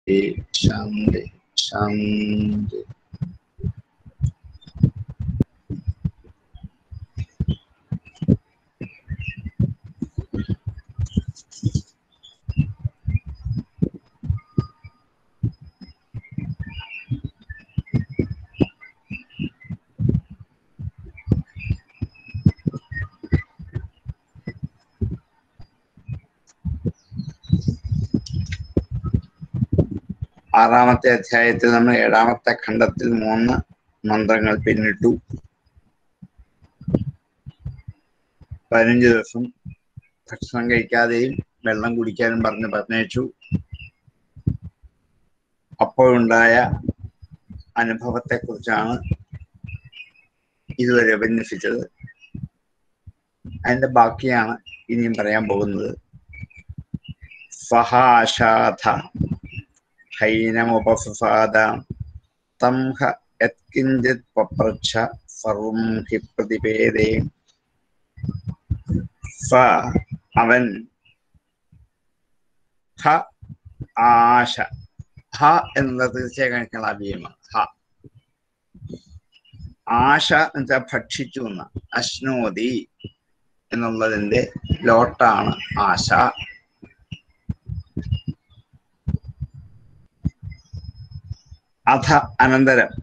ശാന്തി ശാന്തി ആറാമത്തെ അധ്യായത്തിൽ നമ്മൾ ഏഴാമത്തെ ഖണ്ഡത്തിൽ മൂന്ന് മന്ത്രങ്ങൾ പിന്നിട്ടു പതിനഞ്ച് ദിവസം ഭക്ഷണം കഴിക്കാതെയും വെള്ളം കുടിക്കാനും പറഞ്ഞ് പറഞ്ഞയച്ചു അപ്പോഴുണ്ടായ അനുഭവത്തെ കുറിച്ചാണ് ഇതുവരെ ഉപന്യസിച്ചത് അതിന്റെ ബാക്കിയാണ് ഇനിയും പറയാൻ പോകുന്നത് സഹാശാഥ ഹൈനമുപസാദ തം ഹ യത്കിഞ്ചിത് പപ്രച്ഛ സർവം ഹി പ്രതിപേദേ സ അവൻ ഹ ആശ ഹ എന്നത് തീർച്ചയായും കഴിക്കാൻ അവ്യയമാണ് ഹ ആശ എന്ന് വെച്ചാൽ ഭക്ഷിച്ചു എന്ന് അശ്നോതി എന്നുള്ളതിന്റെ ലോട്ടാണ് ആശ അധ അനന്തരം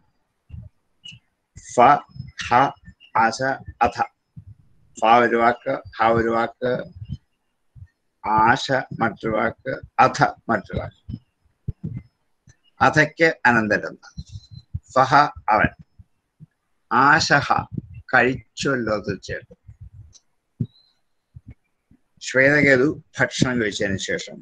ഫ ഹ ആശ അധ ഫ ഒരു വാക്ക് ഹ ഒരു വാക്ക് ആശ മറ്റൊരു വാക്ക് അധ മറ്റൊരു വാക്ക് അധയ്ക്ക് അനന്തരം ഫഹ അവൻ ആശഹ കഴിച്ചല്ലോ തീർച്ചയായിട്ടും ശ്വേതകേതു ഭക്ഷണം കഴിച്ചതിന് ശേഷം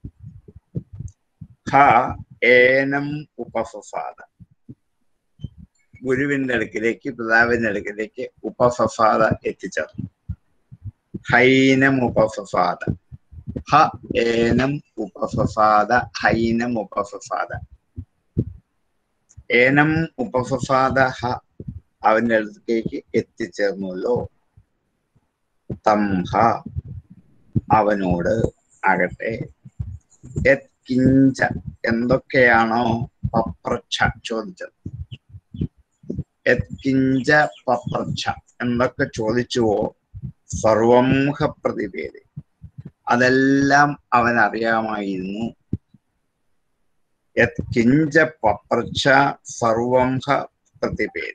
ഹ ഏനം ഉപഫാദ ഗുരുവിന്റെ അടുക്കിലേക്ക് പിതാവിന്റെ അടുക്കിലേക്ക് ഉപഫാദ എത്തിച്ചേർന്നു ഹൈനം ഉപഫാദ ഹ ഏനം ഉപഫാദ ഹൈനം ഉപഫാദ ഏനം ഉപഫാദ ഹ അവന്റെ അടുത്തേക്ക് എത്തിച്ചേർന്നല്ലോ തം ഹ അവനോട് ആകട്ടെ കിഞ്ച എന്തൊക്കെയാണോ പപ്രച്ഛ ചോദിച്ചത് കിഞ്ച പപ്രച്ഛ എന്തൊക്കെ ചോദിച്ചുവോ സർവംഹ പ്രതിപേദി അതെല്ലാം അവൻ അറിയാമായിരുന്നു കിഞ്ച പപ്രച്ഛ സർവംഹ പ്രതിപേദി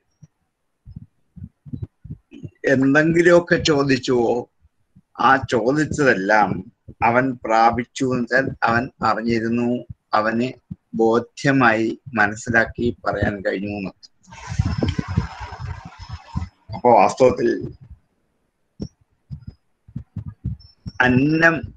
എന്തെങ്കിലുമൊക്കെ ചോദിച്ചുവോ ആ ചോദിച്ചതെല്ലാം അവൻ പ്രാപിച്ചു വെച്ചാൽ അവൻ അറിഞ്ഞിരുന്നു അവന് ബോധ്യമായി മനസ്സിലാക്കി പറയാൻ കഴിഞ്ഞു എന്നർത്ഥം അപ്പോ വാസ്തവത്തിൽ അന്നം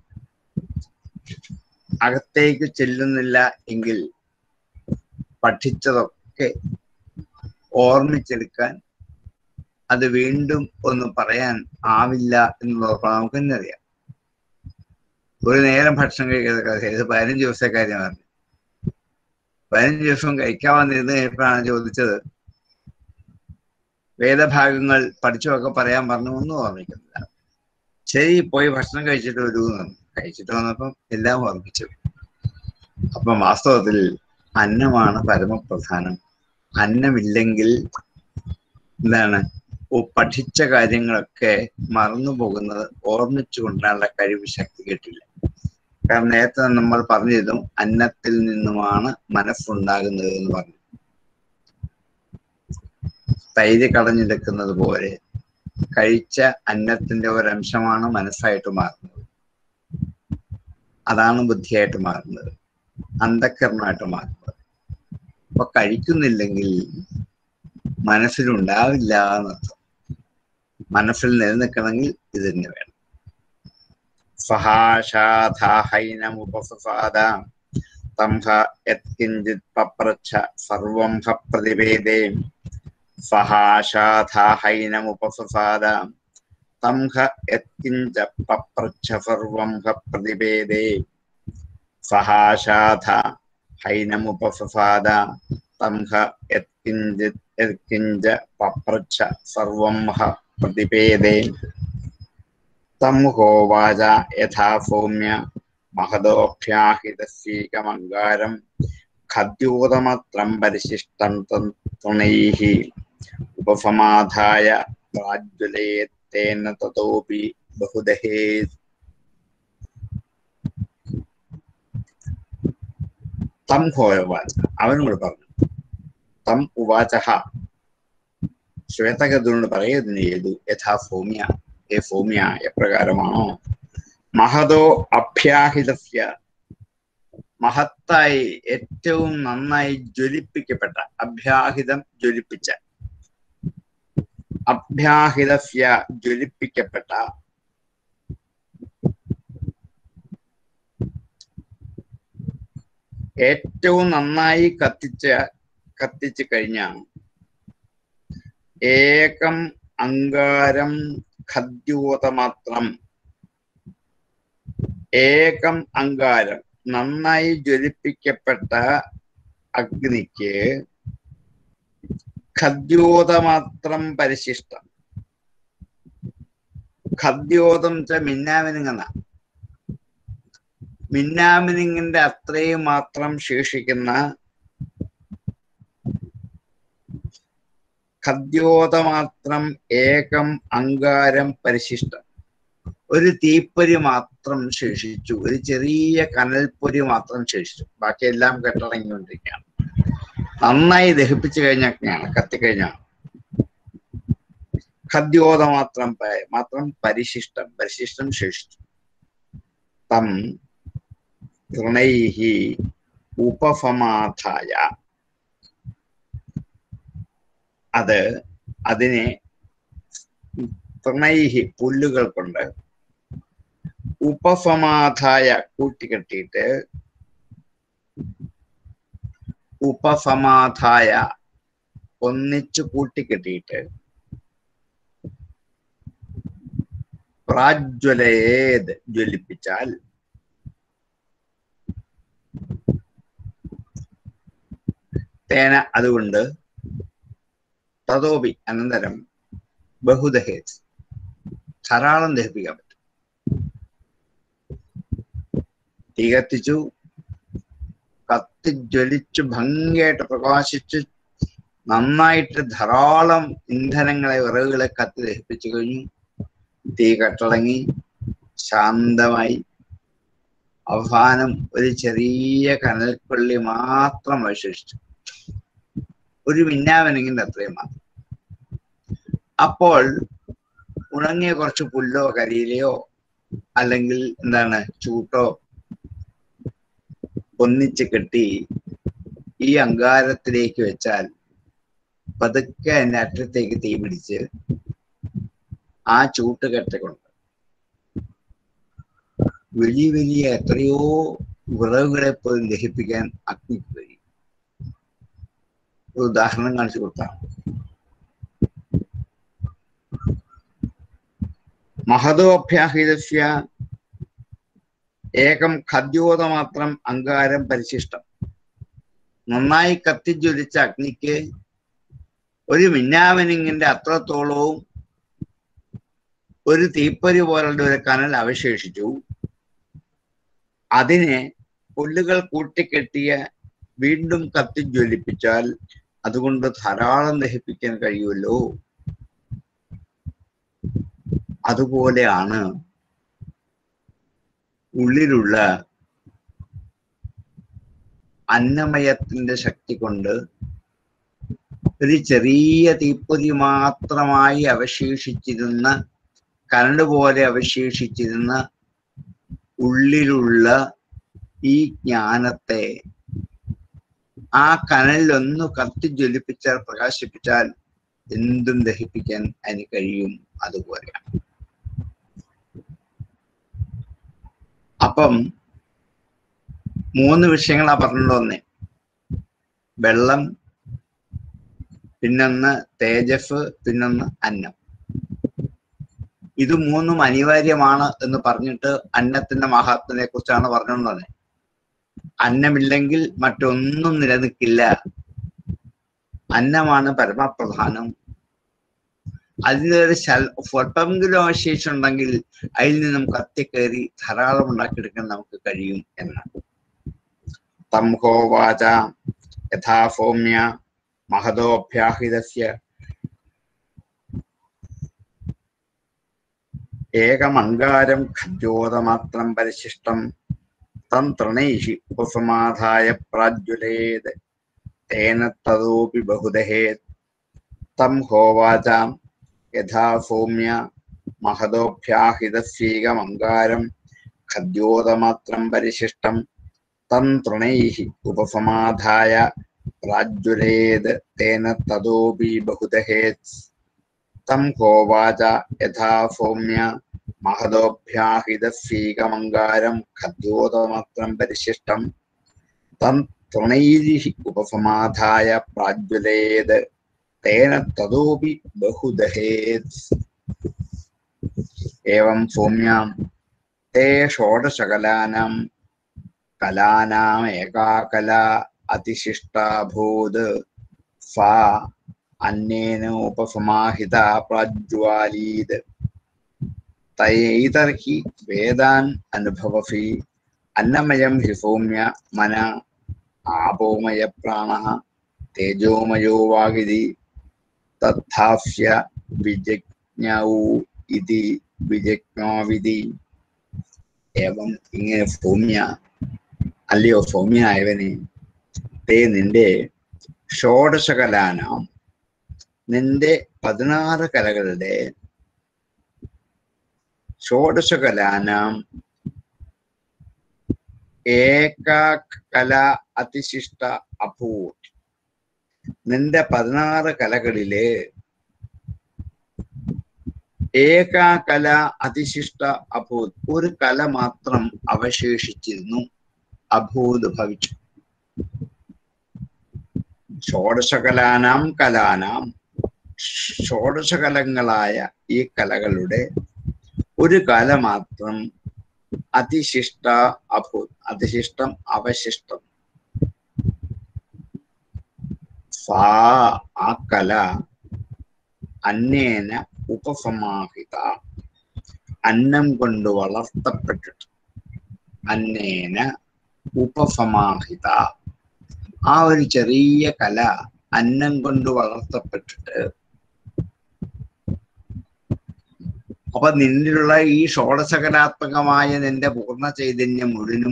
അകത്തേക്ക് ചെല്ലുന്നില്ല എങ്കിൽ പഠിച്ചതൊക്കെ ഓർമ്മിച്ചെടുക്കാൻ അത് വീണ്ടും ഒന്ന് പറയാൻ ആവില്ല എന്നുള്ളത് നമുക്ക് തന്നെ അറിയാം ഒരു നേരം ഭക്ഷണം കഴിക്കാത്ത കഥ ഇത് പതിനഞ്ച് ദിവസത്തെ കാര്യം പറഞ്ഞു പതിനഞ്ച് ദിവസം കഴിക്കാമെന്നിരുന്ന് എപ്പോഴാണ് ചോദിച്ചത് വേദഭാഗങ്ങൾ പഠിച്ചുമൊക്കെ പറയാൻ പറഞ്ഞു ഒന്നും ഓർമ്മിക്കുന്നില്ല ശരി പോയി ഭക്ഷണം കഴിച്ചിട്ട് വരൂ കഴിച്ചിട്ട് വന്നപ്പം എല്ലാം ഓർമ്മിച്ചു അപ്പം വാസ്തവത്തിൽ അന്നമാണ് പരമപ്രധാനം അന്നമില്ലെങ്കിൽ എന്താണ് പഠിച്ച കാര്യങ്ങളൊക്കെ മറന്നു പോകുന്നത് ഓർമ്മിച്ചു കൊണ്ടാനുള്ള കഴിവ് ശക്തി കിട്ടില്ല കാരണം നേരത്തെ നമ്മൾ പറഞ്ഞിരുന്നു അന്നത്തിൽ നിന്നുമാണ് മനസ്സുണ്ടാകുന്നത് എന്ന് പറഞ്ഞു തൈര് കളഞ്ഞെടുക്കുന്നത് പോലെ കഴിച്ച അന്നത്തിന്റെ ഒരംശമാണ് മനസ്സായിട്ട് മാറുന്നത് അതാണ് ബുദ്ധിയായിട്ട് മാറുന്നത് അന്ധക്കരണമായിട്ട് മാറുന്നത് അപ്പൊ കഴിക്കുന്നില്ലെങ്കിൽ മനസ്സിലുണ്ടാവില്ല എന്നർത്ഥം മനസ്സിൽ നിലനിൽക്കണമെങ്കിൽ ഇത് തന്നെ വേണം സഹാശാധാഹൈനമുപസാദ തംഹ യത്കിഞ്ചിത് പപ്രച്ഛ സർവം ഹ പ്രതിവേദേ സഹാശാധാഹൈനമുപസാദ തംഹ യത്കിഞ്ച പപ്രച്ഛ സർവം ഹ പ്രതിവേദേ സഹാശാധ ഹൈനമുപസാദ തംഹ യത്കിഞ്ചിത് യത്കിഞ്ച പപ്രച്ഛ സർവം ഹ പ്രതിപേദേ തം ഹോവാച യഥാ സൗമ്യ മഹദോഭ്യാഹിതസ്യൈകമങ്കാരം ഖദ്യോതമത്രം പരിശിഷ്ടം തം- തുണൈः ഉപസമാധായ പ്രാജ്വലയേത്തേന തതോപി ബഹുദഹേ തം ഹോയവാച അവനോട് പറഞ്ഞു തം ഉവാച ശ്വേതകഥനോട് പറയുന്നതിന് ചെയ്തു യഥാ സൗമ്യ ഏ സൗമ്യ എപ്രകാരമാണോ മഹതോ അഭ്യാഹിതസ്യ മഹത്തായി ഏറ്റവും നന്നായി ജ്വലിപ്പിക്കപ്പെട്ട അഭ്യാഹിതം ജ്വലിപ്പിച്ച അഭ്യാഹിതസ്യ ജ്വലിപ്പിക്കപ്പെട്ട ഏറ്റവും നന്നായി കത്തിച്ച കത്തിച്ചു കഴിഞ്ഞ ഏകം അങ്കാരം ഖദ്യോതമാത്രം ഏകം അങ്കാരം നന്നായി ജ്വലിപ്പിക്കപ്പെട്ട അഗ്നിക്ക് ഖദ്യോതമാത്രം പരിശിഷ്ടം ഖദ്യോതം വെച്ച മിന്നാമിനുങ്ങുന്ന മിന്നാമിനുങ്ങിന്റെ അത്രയും മാത്രം ശേഷിക്കുന്ന ഖദ്യോതമാത്രം ഏകം അങ്കാരം പരിശിഷ്ടം ഒരു തീപ്പൊരി മാത്രം ശേഷിച്ചു ഒരു ചെറിയ കനൽപ്പൊരി മാത്രം ശേഷിച്ചു ബാക്കിയെല്ലാം കെട്ടടങ്ങിക്കൊണ്ടിരിക്കുകയാണ് നന്നായി ദഹിപ്പിച്ചു കഴിഞ്ഞൊക്കെയാണ് കത്തിക്കഴിഞ്ഞാണ് ഖദ്യോത മാത്രം പ- മാത്രം പരിശിഷ്ടം പരിശിഷ്ടം ശേഷിച്ചു തം തൃണൈഹി ഉപസമാധായ അത് അതിനെ തൃണൈഹി പുല്ലുകൾ കൊണ്ട് ഉപസമാധായ കൂട്ടിക്കെട്ടിയിട്ട് ഉപസമാധായ ഒന്നിച്ചു കൂട്ടിക്കെട്ടിയിട്ട് പ്രാജ്വലയേത് ജ്വലിപ്പിച്ചാൽ തേന അതുകൊണ്ട് തതോപി അനന്തരം ബഹുദഹേത് ധാരാളം ദഹിപ്പിക്കാൻ പറ്റും തീ കത്തിച്ചു കത്തിജ്വലിച്ചു ഭംഗിയായിട്ട് പ്രകാശിച്ച് നന്നായിട്ട് ധാരാളം ഇന്ധനങ്ങളെ വിറകുകളെ കത്തി ദഹിപ്പിച്ചു കഴിഞ്ഞു തീ കട്ടടങ്ങി ശാന്തമായി അവസാനം ഒരു ചെറിയ കനൽക്കൊള്ളി മാത്രം അവശേഷിച്ചു ഒരു മിന്നാവനെങ്കിന്റെ അത്രയും മാത്രം അപ്പോൾ ഉണങ്ങിയ കുറച്ച് പുല്ലോ കരിയിലയോ അല്ലെങ്കിൽ എന്താണ് ചൂട്ടോ ഒന്നിച്ച് കെട്ടി ഈ അങ്കാരത്തിലേക്ക് വെച്ചാൽ പതുക്കെ അതിന്റെ അറ്റത്തേക്ക് തീ പിടിച്ച് ആ ചൂട്ട് കെട്ടിക്കൊണ്ട് വലിയ വലിയ എത്രയോ വിറകുകളെ പോലും ദഹിപ്പിക്കാൻ അഗ്നിക്ക് കഴിയും ഒരു ഉദാഹരണം കാണിച്ചു കൊടുത്താൽ മഹതോഭ്യാഹിതസ്യ ഏകം ഖദ്യോതമാത്രം അങ്കാരം പരിശിഷ്ടം നന്നായി കത്തിജ്വലിച്ച അഗ്നിക്ക് ഒരു മിന്നാമിനിങ്ങിന്റെ അത്രത്തോളവും ഒരു തീപ്പൊരി പോലുള്ള ഒരു കനൽ അവശേഷിച്ചു അതിനെ പുല്ലുകൾ കൂട്ടിക്കെട്ടിയ വീണ്ടും കത്തിജ്വലിപ്പിച്ചാൽ അതുകൊണ്ട് ധാരാളം ദഹിപ്പിക്കാൻ കഴിയുമല്ലോ അതുപോലെയാണ് ഉള്ളിലുള്ള അന്നമയത്തിന്റെ ശക്തി കൊണ്ട് ഒരു ചെറിയ തീപ്പൊരി മാത്രമായി അവശേഷിച്ചിരുന്ന കരണ്ട് പോലെ അവശേഷിച്ചിരുന്ന ഉള്ളിലുള്ള ഈ ജ്ഞാനത്തെ ആ കനലിലൊന്ന് കത്തി ജ്വലിപ്പിച്ചാൽ പ്രകാശിപ്പിച്ചാൽ എന്തും ദഹിപ്പിക്കാൻ അതിന് കഴിയും അതുപോലെയാണ് അപ്പം മൂന്ന് വിഷയങ്ങളാ പറഞ്ഞിട്ട് വന്നേ വെള്ളം പിന്നൊന്ന് തേജസ് പിന്നൊന്ന് അന്നം ഇത് മൂന്നും അനിവാര്യമാണ് എന്ന് പറഞ്ഞിട്ട് അന്നത്തിന്റെ മഹാത്മനെ കുറിച്ചാണ് പറഞ്ഞുകൊണ്ടത് അന്നമില്ലെങ്കിൽ മറ്റൊന്നും നിലനിൽക്കില്ല അന്നമാണ് പരമപ്രധാനം അതിനൊരു സ്വല്പമെങ്കിലും അവശേഷം ഉണ്ടെങ്കിൽ അതിൽ നിന്നും കത്തിക്കയറി ധാരാളം ഉണ്ടാക്കിയെടുക്കാൻ നമുക്ക് കഴിയും എന്നാണ് തം ഹോവാച യഥാ സൗമ്യ മഹതോഭ്യാഹിതസ്യ ഏകമങ്കാരം ഖദ്യോതമാത്രം പരിശിഷ്ടം തം തൃണൈഹി ഉപസമാധായ പ്രാജ്വലേത് തേന തതോപി ബഹുദഹേത് തം ഹോവാച യഥാ സൗമ്യ മഹതോഭ്യാഹിതസ്യേകമങ്കാരം ഖദ്യോതമാത്രം പരിശിഷ്ടം തം തൃണൈഹി ഉപസമാധായ പ്രാജ്വലേത് തേന തതോപി ബഹുദഹേത് തം ഹോവാച യഥാ സൗമ്യ മഹതോഭ്യാഹിതസ്യേകമങ്കാരം ഖദ്യോതമാത്രം പരിശിഷ്ടം തം തൃണൈരിഹി ഉപസമാധായ പ്രാജ്വലേത് തേന തതോപി ബഹുദഹേത് ഏവം സൗമ്യാം തേ ഷോഡശകലാനാം കലാനാം ഏകാ കല അതിശിഷ്ടാഭൂത് സാ അന്യേന ഉപസമാഹിത പ്രാജ്വാലീത് തൈതർഹി വേദാൻ അനുഭവസി അന്നമയം ഹി സൗമ്യ മന ആപോമയ പ്രാണ തേജോമയോ വാഗിതി തഥാസ്യ വിജജ്ഞൗ ഇതി വിജജ്ഞോവിധി ഏവം ഇങ്ങനെ സൗമ്യ അല്ലയോ സൗമ്യനായവനെ തേ നിന്റെ ഷോഡശകലാനാം നിന്റെ പതിനാറ് കലകളുടെ ഷോഡശകലാനാം ഏകാ കല അതിശിഷ്ട അഭൂത് നിന്റെ പതിനാറ് കലകളിലെ ഏകാ കല അതിശിഷ്ട അഭൂത് ഒരു കല മാത്രം അവശേഷിച്ചിരുന്നു അഭൂത് ഭവിച്ചു ഷോഡശകലാനാം കലാനാം ഷോഡശകലങ്ങളായ ഈ കലകളുടെ ഒരു കല മാത്രം അതിശിഷ്ട അഭൂ അതിശിഷ്ടം അവശിഷ്ടം സാ ആ കല അന്നേന ഉപസമാഹിത അന്നം കൊണ്ട് വളർത്തപ്പെട്ടിട്ട് അന്നേന ഉപസമാഹിത ആ ഒരു ചെറിയ കല അന്നം കൊണ്ട് വളർത്തപ്പെട്ടിട്ട് അപ്പൊ നിന്നിലുള്ള ഈ ഷോഡശകലാത്മകമായ നിന്റെ പൂർണ്ണ ചൈതന്യം മുഴുവനും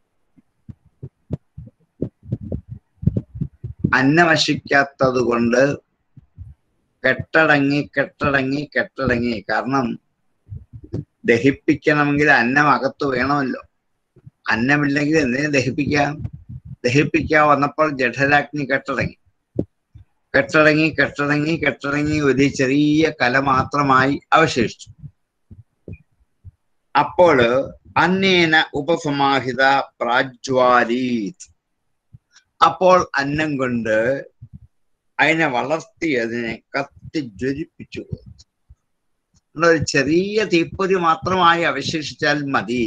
അന്നവശിക്കാത്തത് കൊണ്ട് കെട്ടടങ്ങി കെട്ടടങ്ങി കെട്ടടങ്ങി കാരണം ദഹിപ്പിക്കണമെങ്കിൽ അന്നം അകത്ത് വേണമല്ലോ അന്നമില്ലെങ്കിൽ എന്തിനെ ദഹിപ്പിക്കാം ദഹിപ്പിക്കാൻ വന്നപ്പോൾ ജഠരാഗ്നി കെട്ടടങ്ങി കെട്ടടങ്ങി കെട്ടടങ്ങി കെട്ടടങ്ങി ഒരു ചെറിയ കല മാത്രമായി അവശേഷിച്ചു അപ്പോൾ അന്നേന ഉപസമാഹിത പ്രാജ്വാലീത് അപ്പോൾ അന്നം കൊണ്ട് അതിനെ വളർത്തി അതിനെ കത്തി ജ്വലിപ്പിച്ചു ഒരു ചെറിയ തീപ്പൊരി മാത്രമായി അവശേഷിച്ചാൽ മതി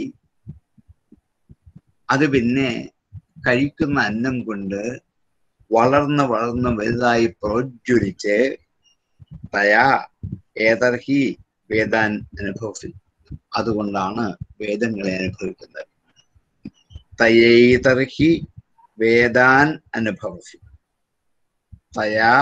അത് പിന്നെ കഴിക്കുന്ന അന്നം കൊണ്ട് വളർന്ന് വളർന്ന് വലുതായി പ്രോജ്വലിച്ച് തയാ ഏതർഹി വേദാൻ അനുഭവത്തിൽ അതുകൊണ്ടാണ് വേദങ്ങളെ അനുഭവിക്കുന്നത് തയേതർഹി വേദാൻ അനുഭവസി തയാ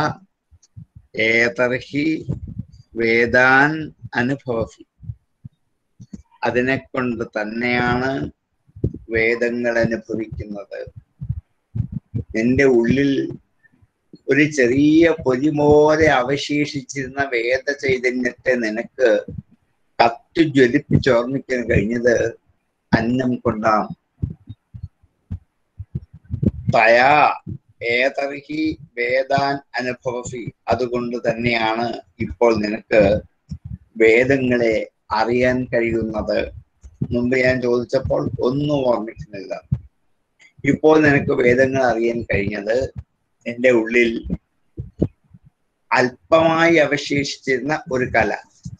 ഏതർഹി വേദാൻ അനുഭവസി അതിനെ കൊണ്ട് തന്നെയാണ് വേദങ്ങൾ അനുഭവിക്കുന്നത് നിന്റെ ഉള്ളിൽ ഒരു ചെറിയ പൊലിമോലെ അവശേഷിച്ചിരുന്ന വേദ ചൈതന്യത്തെ നിനക്ക് കത്തി ജ്വലിപ്പിച്ചോർമ്മിക്കാൻ കഴിഞ്ഞത് അന്നം കൊണ്ടാണ് തയാ ഏതർഹി വേദാൻ അനുഭവസി അതുകൊണ്ട് തന്നെയാണ് ഇപ്പോൾ നിനക്ക് വേദങ്ങളെ അറിയാൻ കഴിയുന്നത് മുമ്പ് ഞാൻ ചോദിച്ചപ്പോൾ ഒന്നും ഓർമ്മിക്കുന്നില്ല ഇപ്പോൾ നിനക്ക് വേദങ്ങൾ അറിയാൻ കഴിഞ്ഞത് നിന്റെ ഉള്ളിൽ അല്പമായി അവശേഷിച്ചിരുന്ന ഒരു കല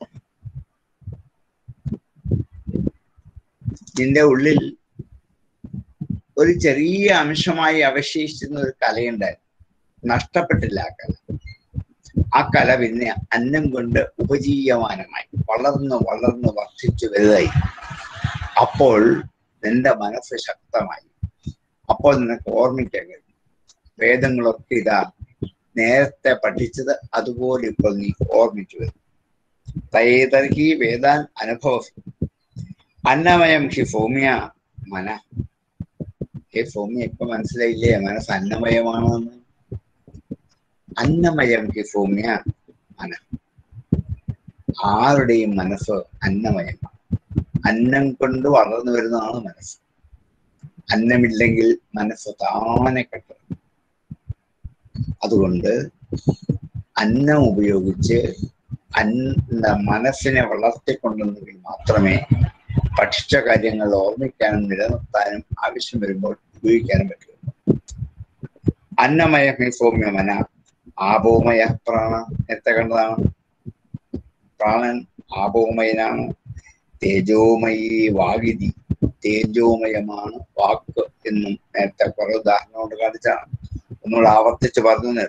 നിന്റെ ഉള്ളിൽ ഒരു ചെറിയ അംശമായി അവശേഷിച്ചിരുന്ന ഒരു കലയുണ്ടായിരുന്നു നഷ്ടപ്പെട്ടില്ല ആ കല ആ കല പിന്നെ അന്നം കൊണ്ട് ഉപജീയമാനമായി വളർന്ന് വളർന്ന് വർദ്ധിച്ചു വലുതായി അപ്പോൾ നിന്റെ മനസ്സ് ശക്തമായി അപ്പോൾ നിനക്ക് ഓർമ്മിക്കാൻ കഴിയും വേദങ്ങളൊക്കെ ഇതാ നേരത്തെ പഠിച്ചത് അതുപോലെ ഇപ്പോൾ നീ ഓർമ്മിച്ചു വരും തൈതർഹി വേദാൻ അനുഭവ അന്നമയം ഹി ഭൂമിയ മന ഹേ ഭൂമി ഇപ്പൊ മനസ്സിലായില്ലേ മനസ്സ് അന്നമയമാണെന്ന് അന്നമയം ഹി ഭൂമിയ മന ആരുടെയും മനസ്സ് അന്നമയമാണ് അന്നം കൊണ്ട് വളർന്നു വരുന്നതാണ് മനസ്സ് അന്നമില്ലെങ്കിൽ മനസ്സ് താനെ കെട്ടും അതുകൊണ്ട് അന്നം ഉപയോഗിച്ച് അന്ന മനസ്സിനെ വളർത്തിക്കൊണ്ടെങ്കിൽ മാത്രമേ ഭക്ഷിച്ച കാര്യങ്ങൾ ഓർമ്മിക്കാനും നിലനിർത്താനും ആവശ്യം വരുമ്പോൾ ഉപയോഗിക്കാനും പറ്റുള്ളൂ അന്നമയ സൗമ്യ മന ആപോമയ പ്രാണ നേരത്തെ കണ്ടതാണ് പ്രാണൻ ആപോമയനാണ് തേജോമയി വാഗിതി തേജോമയമാണ് വാക്ക് എന്നും നേരത്തെ കുറെ ഉദാഹരണം കൊണ്ട് കാണിച്ചാണ് ഒന്നുകൂടെ ആവർത്തിച്ച് പറഞ്ഞു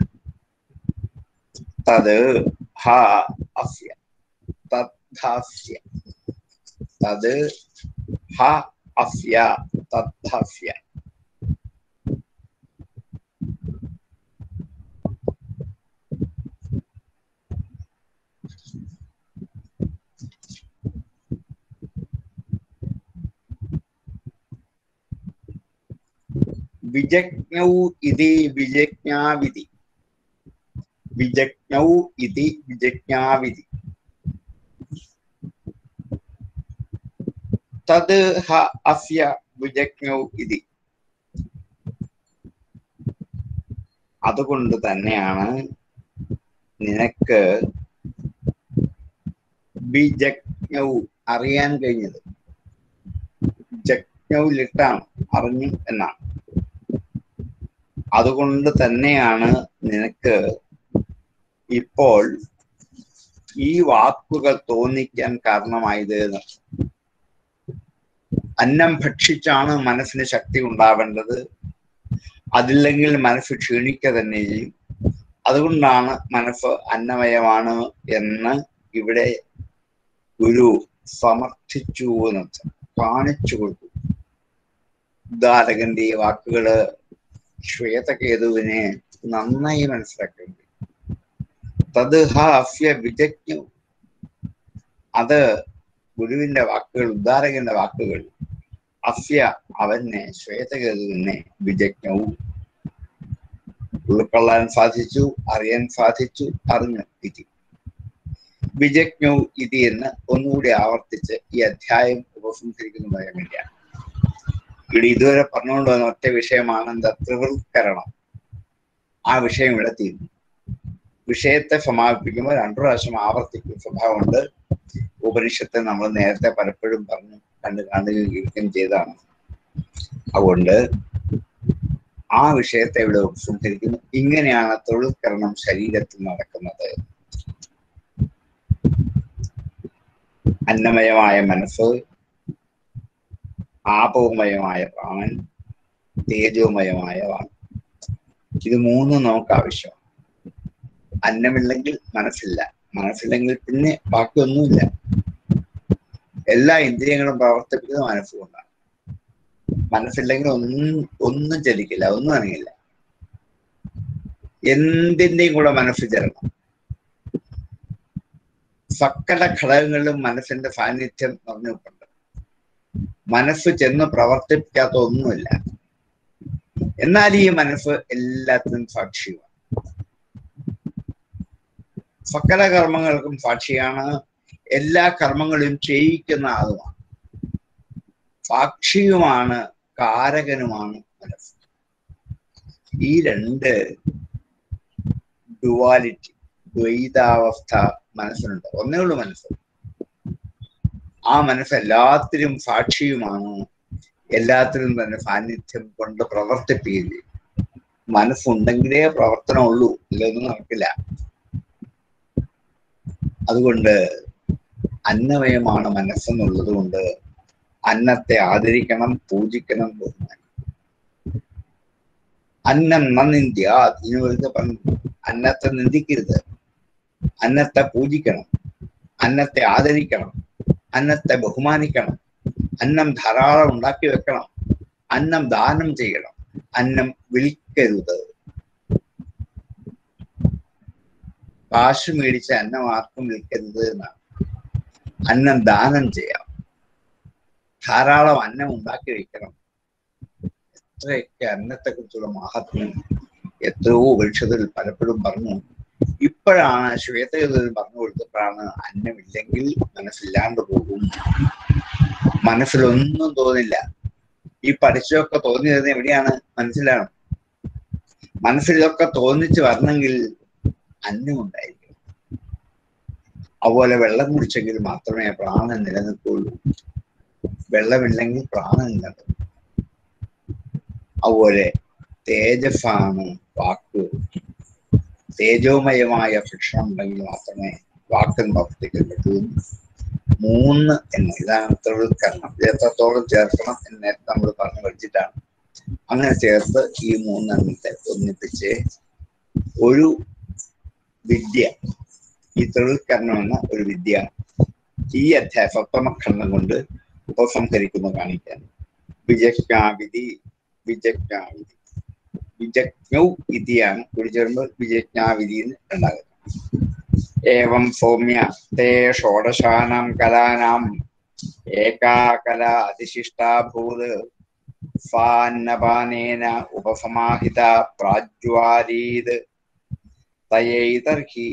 തത് ഹ അസ്യ തദ്ധാസ്യ തത് ഹ അസ്യ തദ്ധാസ്യ വിജജ്ഞൗ ഇതി വിജജ്ഞാവിധി വിജജ്ഞൗ ഇതി വിജജ്ഞാവിധി തത് ഹ അസ്യ വിജജ്ഞൗ ഇതി അതുകൊണ്ട് തന്നെയാണ് നിനക്ക് ബിജജ്ഞൗ അറിയാൻ കഴിഞ്ഞത് ജജ്ഞൗലിട്ടാണ് അറിഞ്ഞു എന്നാണ് അതുകൊണ്ട് തന്നെയാണ് നിനക്ക് ഇപ്പോൾ ഈ വാക്കുകൾ തോന്നിക്കാൻ കാരണമായത് എന്ന് അന്നം ഭക്ഷിച്ചാണ് മനസ്സിന് ശക്തി ഉണ്ടാവേണ്ടത് അതില്ലെങ്കിൽ മനസ്സ് ക്ഷീണിക്കുക തന്നെ ചെയ്യും അതുകൊണ്ടാണ് മനസ്സ് അന്നമയമാണ് എന്ന് ഇവിടെ ഗുരു സമർത്ഥിച്ചു എന്നർത്ഥം കാണിച്ചു കൊടുത്തു ഉദാരകന്റെ ഈ വാക്കുകള് ശ്വേതകേതുവിനെ നന്നായി മനസ്സിലാക്കേണ്ടി തത് ഹാസ്യ വിജജ്ഞു അത് ഗുരുവിന്റെ വാക്കുകൾ ഉദ്ധാരകന്റെ വാക്കുകൾ അസ്യ അവനെ ശ്വേതകേതുവിനെ വിജജ്ഞവും ഉൾക്കൊള്ളാൻ സാധിച്ചു അറിയാൻ സാധിച്ചു അറിഞ്ഞു ഇതി വിജജ്ഞു ഇതി എന്ന് ഒന്നുകൂടി ആവർത്തിച്ച് ഈ അധ്യായം ഉപസംഹരിക്കുന്നു പറയാൻ വേണ്ടിയാണ് ഇവിടെ ഇതുവരെ പറഞ്ഞുകൊണ്ട് വന്ന ഒറ്റ വിഷയമാണ് എന്താ ത്രിവൃത്കരണം ആ വിഷയം ഇവിടെ തീരുന്നു വിഷയത്തെ സമാപിപ്പിക്കുമ്പോൾ രണ്ടു പ്രാവശ്യം ആവർത്തിക്കുന്ന സ്വഭാവമുണ്ട് ഉപനിഷത്തെ നമ്മൾ നേരത്തെ പലപ്പോഴും പറഞ്ഞു കണ്ട് കാണുകയും കേൾക്കുകയും ചെയ്തതാണ് അതുകൊണ്ട് ആ വിഷയത്തെ ഇവിടെ ഉപസംഹരിക്കുന്നു ഇങ്ങനെയാണ് തൊഴിൽക്കരണം ശരീരത്തിൽ നടക്കുന്നത് അന്നമയമായ മനസ്സ് ആപവുമയമായ പ്രാണൻ തേജോമയമായ വാൺ ഇത് മൂന്നും നമുക്ക് ആവശ്യമാണ് അന്നമില്ലെങ്കിൽ മനസ്സില്ല മനസ്സില്ലെങ്കിൽ പിന്നെ ബാക്കിയൊന്നുമില്ല എല്ലാ ഇന്ദ്രിയങ്ങളും പ്രവർത്തിപ്പിക്കുന്നത് മനസ്സുകൊണ്ടാണ് മനസ്സില്ലെങ്കിൽ ഒന്നും ഒന്നും ചലിക്കില്ല ഒന്നും അനങ്ങില്ല എന്തിന്റെയും കൂടെ മനസ്സ് ചേരണം സകല ഘടകങ്ങളിലും മനസ്സിന്റെ സാന്നിധ്യം നിറഞ്ഞിട്ടുണ്ട് മനസ്സ് ചെന്ന് പ്രവർത്തിപ്പിക്കാത്ത ഒന്നുമില്ല എന്നാൽ ഈ മനസ്സ് എല്ലാത്തിനും സാക്ഷിയുമാണ് സകല കർമ്മങ്ങൾക്കും സാക്ഷിയാണ് എല്ലാ കർമ്മങ്ങളും ചെയ്യിക്കുന്ന ആളുമാണ് സാക്ഷിയുമാണ് കാരകനുമാണ് മനസ്സ് ഈ രണ്ട് ഡുവാലിറ്റി ദ്വൈതാവസ്ഥ മനസ്സിനുണ്ട് ഒന്നേ ഉള്ളൂ മനസ്സ് ആ മനസ്സ് എല്ലാത്തിനും സാക്ഷിയുമാണ് എല്ലാത്തിനും തന്നെ സാന്നിധ്യം കൊണ്ട് പ്രവർത്തിപ്പിക്കില്ല മനസ്സുണ്ടെങ്കിലേ പ്രവർത്തനമുള്ളൂ ഇല്ലൊന്നും നടക്കില്ല അതുകൊണ്ട് അന്നമയമാണ് മനസ്സെന്നുള്ളത് കൊണ്ട് അന്നത്തെ ആദരിക്കണം പൂജിക്കണം ബഹുമാനം അന്നം നന്ദിന്ത്യ ഇനി വെറുതെ പറഞ്ഞു അന്നത്തെ നിന്ദിക്കരുത് അന്നത്തെ പൂജിക്കണം അന്നത്തെ ആദരിക്കണം അന്നത്തെ ബഹുമാനിക്കണം അന്നം ധാരാളം ഉണ്ടാക്കി വെക്കണം അന്നം ദാനം ചെയ്യണം അന്നം വിൽക്കരുത് കാശ് മേടിച്ച അന്നം ആർക്കും വിൽക്കരുത് എന്നാണ് അന്നം ദാനം ചെയ്യാം ധാരാളം അന്നം ഉണ്ടാക്കി വയ്ക്കണം എത്രയൊക്കെ അന്നത്തെ കുറിച്ചുള്ള മഹത്വം എത്രയോ ഉപനിഷത്തിൽ പലപ്പോഴും പറഞ്ഞു ഇപ്പോഴാണ് ശ്വേതയുദ്ധത്തിൽ പറഞ്ഞു കൊടുത്തപ്പോഴാണ് അന്നമില്ലെങ്കിൽ മനസ്സില്ലാണ്ട് പോകും മനസ്സിലൊന്നും തോന്നില്ല ഈ പഠിച്ചതൊക്കെ തോന്നിയത് എവിടെയാണ് മനസ്സിലാണ് മനസ്സിലൊക്കെ തോന്നിച്ച് വരണമെങ്കിൽ അന്നമുണ്ടായിരിക്കും അതുപോലെ വെള്ളം കുടിച്ചെങ്കിൽ മാത്രമേ പ്രാണൻ നിലനിൽക്കുള്ളൂ വെള്ളമില്ലെങ്കിൽ പ്രാണൻ നിലനിൽക്കും അതുപോലെ തേജസ്സാണ് വാക്ക് തേജോമയമായ ഭക്ഷണം ഉണ്ടെങ്കിൽ മാത്രമേ വാക്കൻ പ്രവർത്തിക്കാൻ പറ്റൂ മൂന്ന് എന്ന് ഇതാണ് തൊഴിൽക്കരണം ഇത് എത്രത്തോളം ചേർക്കണം എന്ന് നേരത്തെ നമ്മൾ പറഞ്ഞു പഠിച്ചിട്ടാണ് അങ്ങനെ ചേർത്ത് ഈ മൂന്നെണ്ണത്തെ ഒന്നിപ്പിച്ച് ഒരു വിദ്യ ഈ തൊഴിൽക്കരണം എന്ന ഒരു വിദ്യ ഈ അധ്യായ സപ്തമഖണ്ഡം കൊണ്ട് ഉപസംഹരിക്കുന്നു കാണിക്കാൻ വിജജ്ഞാവിധി വിജജ്ഞാവിധി വിജജ്ഞൗ വിധിയാണ് കൂടി ചേരുമ്പോൾ വിജജ്ഞാവിധി എന്ന് ഉണ്ടാകുന്നത് ഏവം സൗമ്യ തേ ഷോഡശാനാം കലാനാം ഏകാ കല അതിശിഷ്ടാഭൂത് ഫാന്നപാനേന ഉപസമാഹിത പ്രാജ്വാരീത് തയൈതർഹി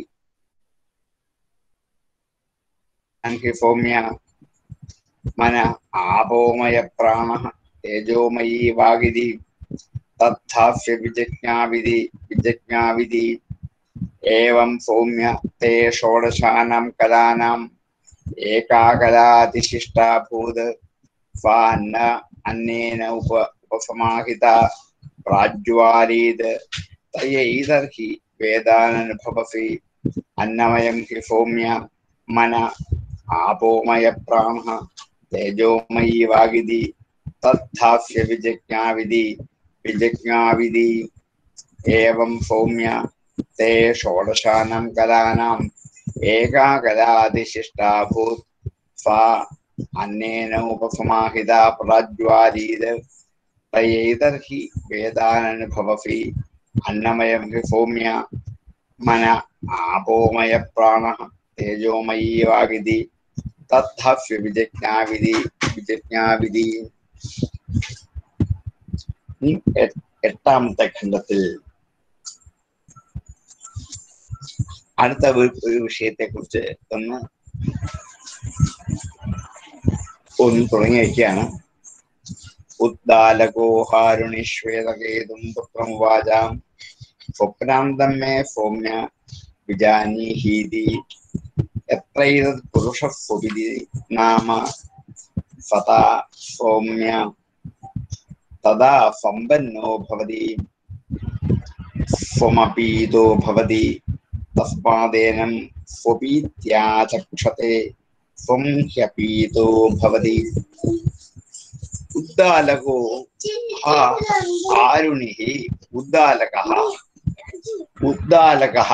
അൻഹി സൗമ്യ മന ആപോമയ പ്രാണ തേജോമയീ വാഗിതി തത്ഥാസ്യ വിജജ്ഞാവിധി വിജജ്ഞാവിധി ഏവം സൗമ്യ തേ ഷോഡശാനാം കലാനാം ഏകാ കലാതിശിഷ്ടാഭൂത് ഫാന്ന അന്നേന ഉപ ഉപസമാഹിത പ്രാജ്വാരീത് തയൈതർഹി വേദാനനുഭവസി അന്നമയം ഹി സൗമ്യ മന ആപോമയ പ്രാണ തേജോമയീ വാഗിതി തത്ഥാസ്യ വിജജ്ഞാവിധി വിജജ്ഞാവിധി ഏവം സൗമ്യ ते षोडशानां कलानाम् एका कलादिशिष्टाभूत् सा अन्नेन उपसमाहिता प्रज्वालीद तयैतर्हि वेदाननुभवसि अन्नमयं हि सौम्य मन आपोमय प्राणः तेजोमयी वागिति तत्थस्य विजज्ञाविधि विजज्ഞാവിധി എട്ടാമത്തെ ഖണ്ഡത്തിൽ അടുത്ത ഒരു വിഷയത്തെ കുറിച്ച് ഒന്ന് ഒന്ന് തുടങ്ങി വയ്ക്കുകയാണ് ഉദ്ദാലകോഹാരുണിശ്വേതകേതും പുത്രമുവാചാം സ്വപ്നാന്തം മേ സൗമ്യ വിജാനീഹീതി എത്രൈതത് പുരുഷ സ്വപിതി നാമ സദാ സൗമ്യ തഥാ സമ്പന്നോ ഭവതി സ്വമപീതോ ഭവതി തസ്മാദേനം സ്വപീത്യാചക്ഷത്തെ സ്വം ഹ്യപീതോ ഭവതി ഉദ്ദാലകോ ഹാ ആരുണിഃ ഉദ്ദാലകः ഉദ്ദാലകः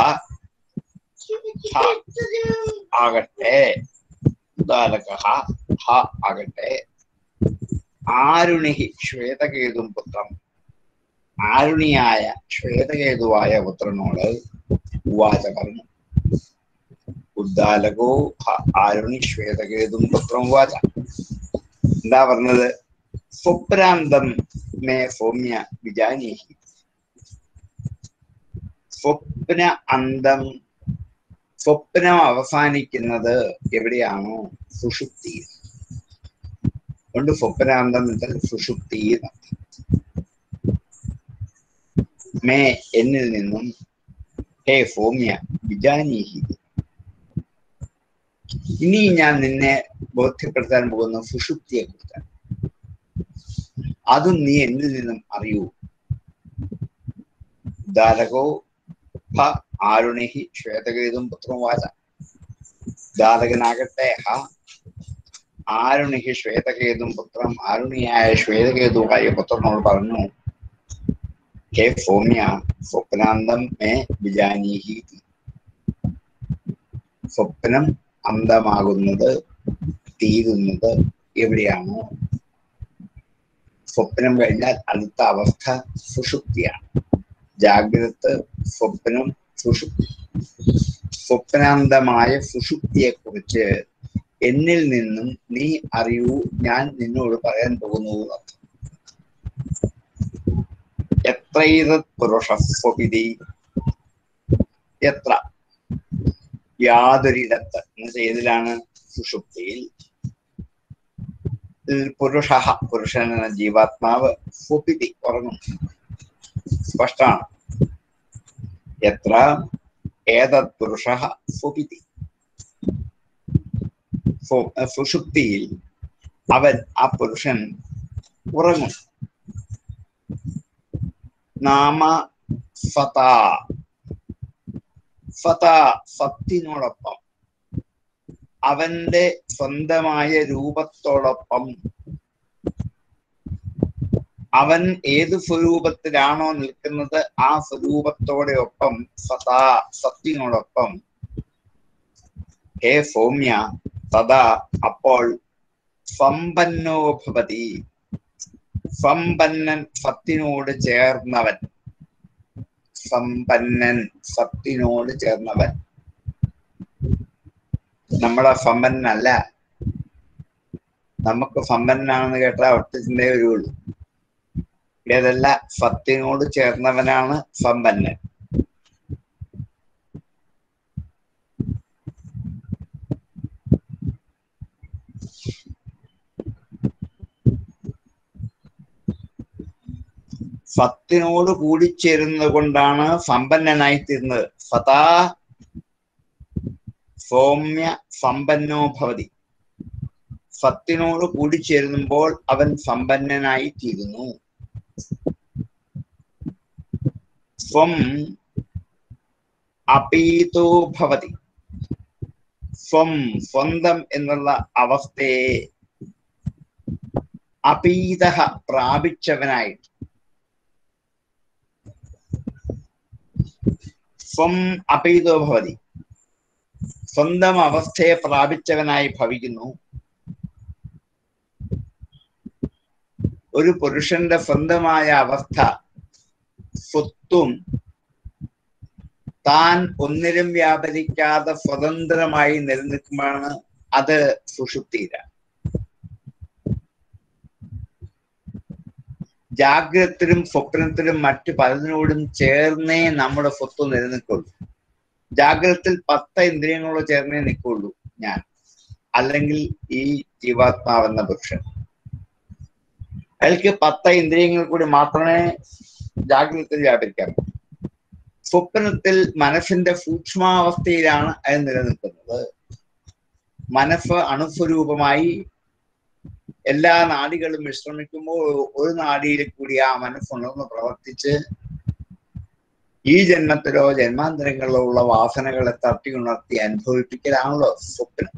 ഹ ആകട്ടെ ഉദ്ദാലകः ഹ ആകട്ടെ ആരുണിഃ ശ്വേതകേതും പുത്രം ആരുണിയായ ശ്വേതകേതുവായ പുത്രനോട് ഉവാച പറഞ്ഞു ഉദ്ദാലകോ ആരുണി ശ്വേതകേതും പുത്രം ഉവാച എന്താ പറഞ്ഞത് സ്വപ്രാന്തം മേ സൗമ്യ വിജാനീഹി സ്വപ്ന അന്തം സ്വപ്നം അവസാനിക്കുന്നത് എവിടെയാണോ സുഷുപ്തി കൊണ്ട് സ്വപ്നാന്തം എന്നാൽ സുഷുപ്തി മേ എന്നിൽ നിന്നും ഹേ സൗമ്യ വിജാനീഹി ഇനി ഞാൻ നിന്നെ ബോധ്യപ്പെടുത്താൻ പോകുന്ന സുഷുപ്തിയെ കുറിച്ചാണ് അതും നീ എന്നിൽ നിന്നും അറിയൂ ദാലകോ ഹ ആരുണിഹി ശ്വേതകേതും പുത്രം വാച ദാലകനാകട്ടെ ഹ ആരുണിഹി ശ്വേതകേതും പുത്രം ആരുണിയായ ശ്വേതകേതുവായ പുത്രനോട് പറഞ്ഞു ഹേ സൗമ്യ സ്വപ്നാന്തം മേ വിജാനീഹി സ്വപ്നം അന്തമാകുന്നത് തീരുന്നത് എവിടെയാണോ സ്വപ്നം കഴിഞ്ഞാൽ അടുത്ത അവസ്ഥ സുഷുപ്തിയാണ് ജാഗ്രത സ്വപ്നം സുഷുപ്തി സ്വപ്നാന്തമായ സുഷുപ്തിയെ കുറിച്ച് എന്നിൽ നിന്നും നീ അറിയൂ ഞാൻ നിന്നോട് പറയാൻ പോകുന്നു എന്നർത്ഥം. എത്രൈതത് പുരുഷ സ്വപിതി എത്ര യാതൊരിടത്ത് എന്നുവെച്ചാൽ ഏതിലാണ് സുഷുപ്തിയിൽ പുരുഷ പുരുഷൻ എന്ന ജീവാത്മാവ് സ്വപിതി ഉറങ്ങും സ്പഷ്ടമാണ് എത്ര ഏതത് പുരുഷ സ്വപിതി സു- സുഷുപ്തിയിൽ അവൻ ആ പുരുഷൻ ഉറങ്ങും നാമ ഫത ഫത സത്തിനോടൊപ്പം അവന്റെ സ്വന്തമായ രൂപത്തോടൊപ്പം അവൻ ഏത് സ്വരൂപത്തിലാണോ നിൽക്കുന്നത് ആ സ്വരൂപത്തോടെ ഒപ്പം സദാ സത്തിനോടൊപ്പം ഹേ സൗമ്യ തഥാ അപ്പോൾ സമ്പന്നോ ഭവതി സമ്പന്നൻ സത്തിനോട് ചേർന്നവൻ സമ്പന്നൻ സത്തിനോട് ചേർന്നവൻ നമ്മളെ സമ്പന്നല്ല നമുക്ക് സമ്പന്നനാണെന്ന് കേട്ടാൽ ഒറ്റ ചിന്തയെ വരുള്ളൂ ഇതല്ല സത്തിനോട് ചേർന്നവനാണ് സമ്പന്നൻ സത്തിനോട് കൂടിച്ചേരുന്നത് കൊണ്ടാണ് സമ്പന്നനായി തീർന്നത് സദാ സൗമ്യ സമ്പന്നോ ഭവതി സത്തിനോട് കൂടിച്ചേരുമ്പോൾ അവൻ സമ്പന്നനായി തീരുന്നു സ്വം അപീതോ ഭവതി സ്വം സ്വന്തം എന്നുള്ള അവസ്ഥയെ അപീത പ്രാപിച്ചവനായിട്ട് സ്വം അപീതോ ഭവതി സ്വന്തം അവസ്ഥയെ പ്രാപിച്ചവനായി ഭവിക്കുന്നു ഒരു പുരുഷന്റെ സ്വന്തമായ അവസ്ഥ സ്വത്തും താൻ ഒന്നിലും വ്യാപരിക്കാതെ സ്വതന്ത്രമായി നിലനിൽക്കുമ്പോഴാണ് അത് സുഷുപ്തിയില ജാഗ്രതത്തിലും സ്വപ്നത്തിലും മറ്റു പലതിനോടും ചേർന്നേ നമ്മുടെ സ്വത്ത് നിലനിൽക്കുള്ളൂ ജാഗ്രതത്തിൽ പത്ത് ഇന്ദ്രിയങ്ങളോട് ചേർന്നേ നിൽക്കുള്ളൂ ഞാൻ അല്ലെങ്കിൽ ഈ ജീവാത്മാവെന്ന പുരുഷൻ അയാൾക്ക് പത്ത് ഇന്ദ്രിയങ്ങൾ കൂടി മാത്രമേ ജാഗ്രതത്തിൽ വ്യാപരിക്കാൻ പറ്റൂ. സ്വപ്നത്തിൽ മനസ്സിന്റെ സൂക്ഷ്മാവസ്ഥയിലാണ് അത് നിലനിൽക്കുന്നത് മനസ്സ് അണുസ്വരൂപമായി എല്ലാ നാടികളും വിശ്രമിക്കുമ്പോൾ ഒരു നാടിയിൽ കൂടി ആ മനസ്സുണർന്ന് പ്രവർത്തിച്ച് ഈ ജന്മത്തിലോ ജന്മാന്തരങ്ങളിലോ ഉള്ള വാസനകളെ തട്ടി ഉണർത്തി അനുഭവിപ്പിക്കലാണല്ലോ സ്വപ്നം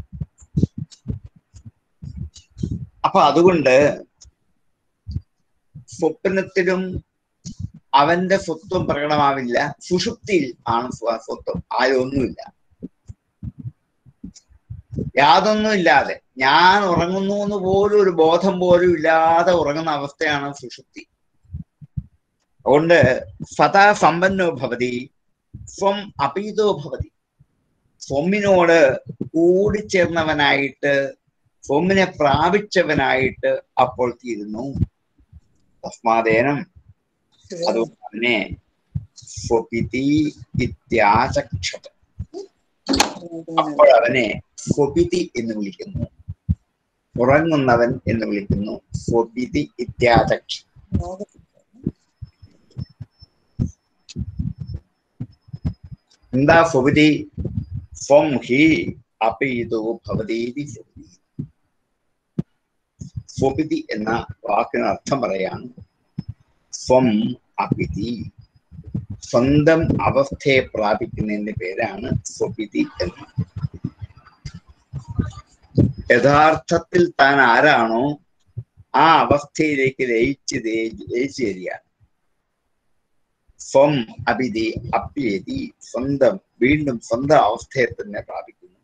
അപ്പൊ അതുകൊണ്ട് സ്വപ്നത്തിലും അവന്റെ സ്വത്വം പ്രകടമാവില്ല സുഷുപ്തിയിൽ ആണ് സ്വ- സ്വത്വം ആയൊന്നുമില്ല യാതൊന്നുമില്ലാതെ ഞാൻ ഉറങ്ങുന്നു എന്ന് പോലും ഒരു ബോധം പോലും ഇല്ലാതെ ഉറങ്ങുന്ന അവസ്ഥയാണ് സുഷുപ്തി അതുകൊണ്ട് സദാ സമ്പന്നോ ഭവതി സ്വം അപീതോ ഭവതി സ്വമ്മിനോട് കൂടിച്ചേർന്നവനായിട്ട് സ്വമ്മിനെ പ്രാപിച്ചവനായിട്ട് അപ്പോൾ തീരുന്നു തസ്മാദേനം അതുകൊണ്ട് തന്നെ സ്വപിതി ഇത്യാചക്ഷത അപ്പോൾ അവനെ സ്വപിതി എന്ന് വിളിക്കുന്നു ഉറങ്ങുന്നവൻ എന്ന് വിളിക്കുന്നു സ്വപിതി ഇത്യാചക്ഷ എന്താ സ്വപിതി സ്വം ഹി അപീതോ ഭവതീതി സ്വപിതി സ്വപിതി എന്ന വാക്കിന് അർത്ഥം പറയാണ് സ്വം അപിതി സ്വന്തം അവസ്ഥയെ പ്രാപിക്കുന്നതിന്റെ പേരാണ് സ്വപിതി എന്ന് യഥാർത്ഥത്തിൽ താൻ ആരാണോ ആ അവസ്ഥയിലേക്ക് ലയിച്ച് ദേ- ലയിച്ചു തരികയാണ് സ്വം അഭിതി അപ്യേതി സ്വന്തം വീണ്ടും സ്വന്തം അവസ്ഥയെ തന്നെ പ്രാപിക്കുന്നു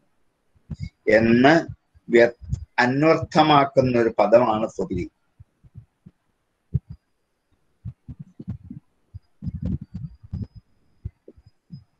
എന്ന് വ്യ- അന്വർത്ഥമാക്കുന്ന ഒരു പദമാണ് സ്വപിതി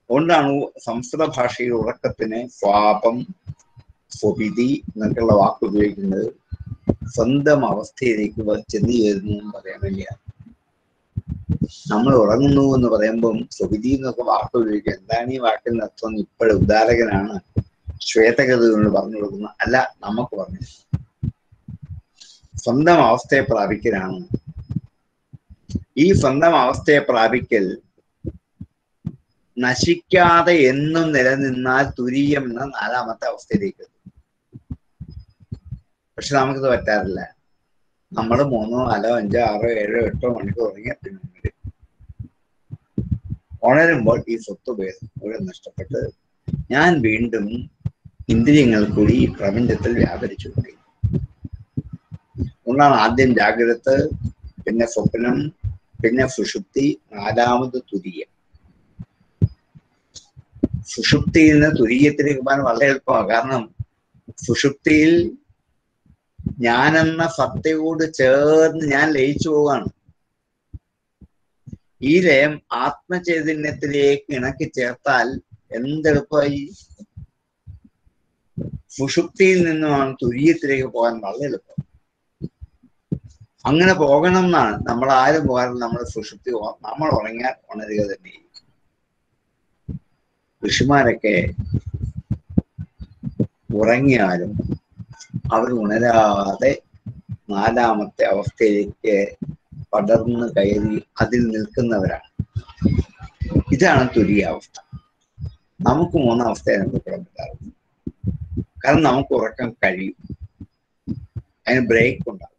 അതുകൊണ്ടാണ് സംസ്കൃത ഭാഷയിൽ ഉറക്കത്തിന് സ്വാപം സ്വപിതി എന്നൊക്കെയുള്ള വാക്ക് ഉപയോഗിക്കുന്നത് സ്വന്തം അവസ്ഥയിലേക്ക് വ- ചെന്ന് ചേരുന്നു എന്ന് പറയാൻ വേണ്ടിയാണ് നമ്മൾ ഉറങ്ങുന്നു എന്ന് പറയുമ്പം സ്വപിതി എന്നൊക്കെ വാക്ക് ഉപയോഗിക്കുക എന്താണ് ഈ വാക്കിന്റെ അർത്ഥം ഇപ്പോഴും ഉദാരകനാണ് ശ്വേതഗതി കൊണ്ട് പറഞ്ഞു കൊടുക്കുന്ന അല്ല നമുക്ക് പറഞ്ഞു സ്വന്തം അവസ്ഥയെ പ്രാപിക്കലാണ് ഈ സ്വന്തം അവസ്ഥയെ പ്രാപിക്കൽ നശിക്കാതെ എന്നും നിലനിന്നാൽ തുരീയം എന്ന നാലാമത്തെ അവസ്ഥയിലേക്ക് എത്തും. പക്ഷെ നമുക്കിത് പറ്റാറില്ല നമ്മൾ മൂന്നോ നാലോ അഞ്ചോ ആറോ ഏഴോ എട്ടോ മണിക്കൂർ ഉറങ്ങിയ പിന്നെ ഉണരും. ഉണരുമ്പോൾ ഈ സ്വത്ത് ഭേദം മുഴുവൻ നഷ്ടപ്പെട്ട് ഞാൻ വീണ്ടും ഇന്ദ്രിയങ്ങൾ കൂടി ഈ പ്രപഞ്ചത്തിൽ വ്യാപരിച്ചുകൊണ്ടേ ഒന്നാണ് ആദ്യം ജാഗ്രത പിന്നെ സ്വപ്നം പിന്നെ സുഷുപ്തി നാലാമത് തുരീയം സുഷുപ്തിയിൽ നിന്ന് തുരീയത്തിലേക്ക് പോകാൻ വളരെ എളുപ്പമാണ് കാരണം സുഷുപ്തിയിൽ ഞാനെന്ന സത്യയോട് ചേർന്ന് ഞാൻ ലയിച്ചു പോവാണ് ഈ ലയം ആത്മചൈതന്യത്തിലേക്ക് ഇണക്കി ചേർത്താൽ എന്തെളുപ്പമായി സുഷുപ്തിയിൽ നിന്നുമാണ് തുര്യത്തിലേക്ക് പോകാൻ വളരെ എളുപ്പം അങ്ങനെ പോകണം എന്നാണ് നമ്മൾ ആരും പോകാറില്ല നമ്മൾ സുഷുപ്തി പോകാം നമ്മൾ ഉറങ്ങിയാൽ ഉണരുക തന്നെ ചെയ്യും. ഋഷിമാരൊക്കെ ഉറങ്ങിയാലും അവർ ഉണരാതെ നാലാമത്തെ അവസ്ഥയിലേക്ക് പടർന്ന് കയറി അതിൽ നിൽക്കുന്നവരാണ് ഇതാണ് തുരിയ അവസ്ഥ നമുക്ക് മൂന്നാം അവസ്ഥ അനുഭവപ്പെടാൻ പറ്റാറുണ്ട് കാരണം നമുക്ക് ഉറക്കം കഴിയും അതിന് ബ്രേക്ക് ഉണ്ടാകും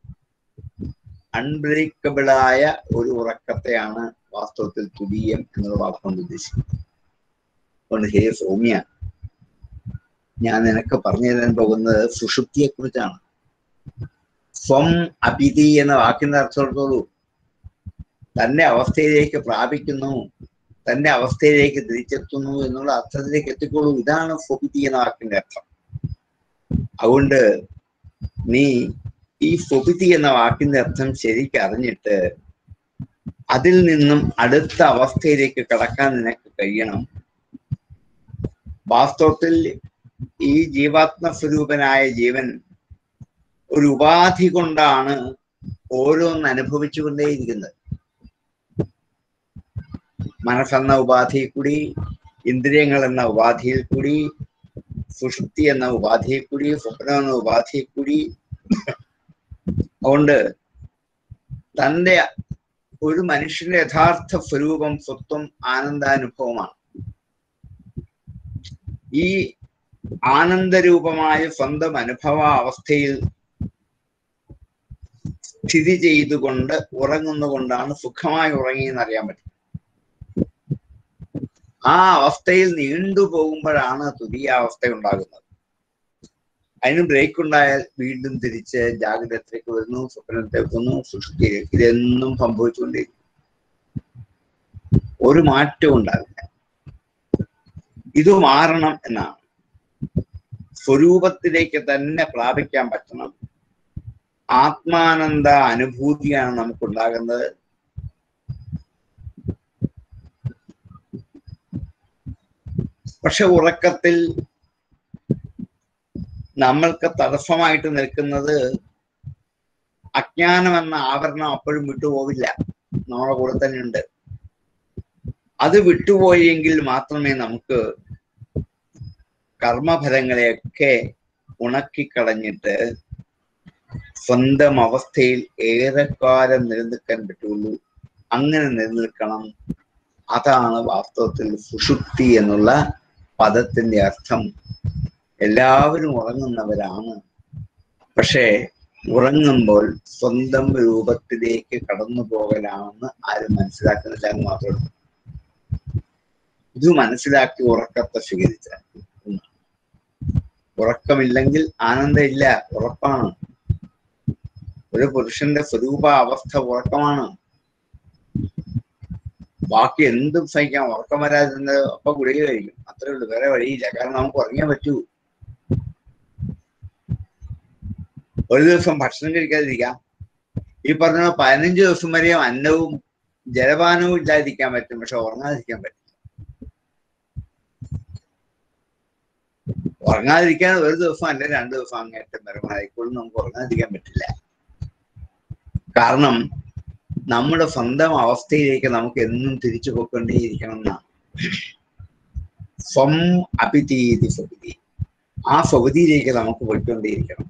അൺബ്രേക്കബിളായ ഒരു ഉറക്കത്തെയാണ് വാസ്തവത്തിൽ തുരീയം എന്നുള്ള വാക്കുകൊണ്ട് ഉദ്ദേശിക്കുന്നത് അതുകൊണ്ട് ഹേ സൗമ്യ ഞാൻ നിനക്ക് പറഞ്ഞു തരാൻ പോകുന്നത് സുഷുപ്തിയെ കുറിച്ചാണ് സ്വം അപിതി എന്ന വാക്കിന്റെ അർത്ഥത്തോളൂ തന്റെ അവസ്ഥയിലേക്ക് പ്രാപിക്കുന്നു തന്റെ അവസ്ഥയിലേക്ക് തിരിച്ചെത്തുന്നു എന്നുള്ള അർത്ഥത്തിലേക്ക് എത്തിക്കോളൂ ഇതാണ് സ്വപിതി എന്ന വാക്കിന്റെ അർത്ഥം അതുകൊണ്ട് നീ ഈ സ്വപിതി എന്ന വാക്കിന്റെ അർത്ഥം ശരിക്ക് അറിഞ്ഞിട്ട് അതിൽ നിന്നും അടുത്ത അവസ്ഥയിലേക്ക് കടക്കാൻ നിനക്ക് കഴിയണം വാസ്തവത്തിൽ ഈ ജീവാത്മ സ്വരൂപനായ ജീവൻ ഒരു ഉപാധി കൊണ്ടാണ് ഓരോന്ന് അനുഭവിച്ചുകൊണ്ടേയിരിക്കുന്നത് മനസ്സെന്ന ഉപാധിയിൽ കൂടി ഇന്ദ്രിയങ്ങൾ എന്ന ഉപാധിയിൽ കൂടി സുഷുപ്തി എന്ന ഉപാധിയിൽ കൂടി സ്വപ്നം എന്ന ഉപാധിയിൽ കൂടി അതുകൊണ്ട് തന്റെ ഒരു മനുഷ്യന്റെ യഥാർത്ഥ സ്വരൂപം സ്വത്വം ആനന്ദാനുഭവമാണ് ഈ ആനന്ദരൂപമായ സ്വന്തം അനുഭവ അവസ്ഥയിൽ സ്ഥിതി ചെയ്തുകൊണ്ട് ഉറങ്ങുന്നുകൊണ്ടാണ് സുഖമായി ഉറങ്ങിയെന്നറിയാൻ പറ്റും ആ അവസ്ഥയിൽ നീണ്ടുപോകുമ്പോഴാണ് തുരിയ അവസ്ഥ ഉണ്ടാകുന്നത് അതിന് ബ്രേക്ക് ഉണ്ടായാൽ വീണ്ടും തിരിച്ച് ജാഗ്രതത്തിലേക്ക് വരുന്നു സ്വപ്നത്തിലേക്ക് വന്നു സുഷുപ്തിയിലേക്ക് ഇതെന്നും സംഭവിച്ചുകൊണ്ടിരിക്കും ഒരു മാറ്റവും ഉണ്ടാവില്ല ഇത് മാറണം എന്നാണ് സ്വരൂപത്തിലേക്ക് തന്നെ പ്രാപിക്കാൻ പറ്റണം ആത്മാനന്ദ അനുഭൂതിയാണ് നമുക്കുണ്ടാകുന്നത് പക്ഷെ ഉറക്കത്തിൽ നമ്മൾക്ക് തടസ്സമായിട്ട് നിൽക്കുന്നത് അജ്ഞാനം എന്ന ആവരണം അപ്പോഴും വിട്ടുപോവില്ല നമ്മുടെ കൂടെ തന്നെ ഉണ്ട് അത് വിട്ടുപോയെങ്കിൽ മാത്രമേ നമുക്ക് കർമ്മഫലങ്ങളെയൊക്കെ ഉണക്കിക്കളഞ്ഞിട്ട് സ്വന്തം അവസ്ഥയിൽ ഏറെക്കാലം നിലനിൽക്കാൻ പറ്റുള്ളൂ അങ്ങനെ നിലനിൽക്കണം അതാണ് വാസ്തവത്തിൽ സുഷുപ്തി എന്നുള്ള പദത്തിന്റെ അർത്ഥം എല്ലാവരും ഉറങ്ങുന്നവരാണ് പക്ഷേ ഉറങ്ങുമ്പോൾ സ്വന്തം രൂപത്തിലേക്ക് കടന്നു പോകലാണെന്ന് ആരും മനസ്സിലാക്കുന്നില്ല എന്ന് മാത്രമേ ഇത് മനസ്സിലാക്കി ഉറക്കത്തെ സ്വീകരിച്ച ഉറക്കമില്ലെങ്കിൽ ആനന്ദമില്ല ഉറപ്പാണ് ഒരു പുരുഷന്റെ സ്വരൂപ അവസ്ഥ ഉറക്കമാണ് ബാക്കി എന്തും സഹിക്കാം ഉറക്കം വരാതിരുന്നത് അപ്പൊ ഗുളിക കഴിക്കും അത്രേ ഉള്ളൂ വേറെ വഴിയില്ല കാരണം നമുക്ക് ഉറങ്ങിയേ പറ്റൂ ഒരു ദിവസം ഭക്ഷണം കഴിക്കാതിരിക്കാം ഈ പറഞ്ഞ പതിനഞ്ച് ദിവസം വരെയും അന്നവും ജലപാനവും ഇല്ലാതിരിക്കാൻ പറ്റും പക്ഷെ ഉറങ്ങാതിരിക്കാൻ പറ്റില്ല ഉറങ്ങാതിരിക്കാൻ ഒരു ദിവസം അല്ലെ രണ്ടു ദിവസം അങ്ങേറ്റം വരെ മഴയ്ക്കുള്ളിൽ നമുക്ക് ഉറങ്ങാതിരിക്കാൻ പറ്റില്ല കാരണം നമ്മുടെ സ്വന്തം അവസ്ഥയിലേക്ക് നമുക്ക് എന്നും തിരിച്ചു പോയിക്കൊണ്ടേയിരിക്കണം എന്നാണ് സ്വം അപിതീതി സ്വപതി ആ സ്വപതിയിലേക്ക് നമുക്ക് പോയിക്കൊണ്ടേയിരിക്കണം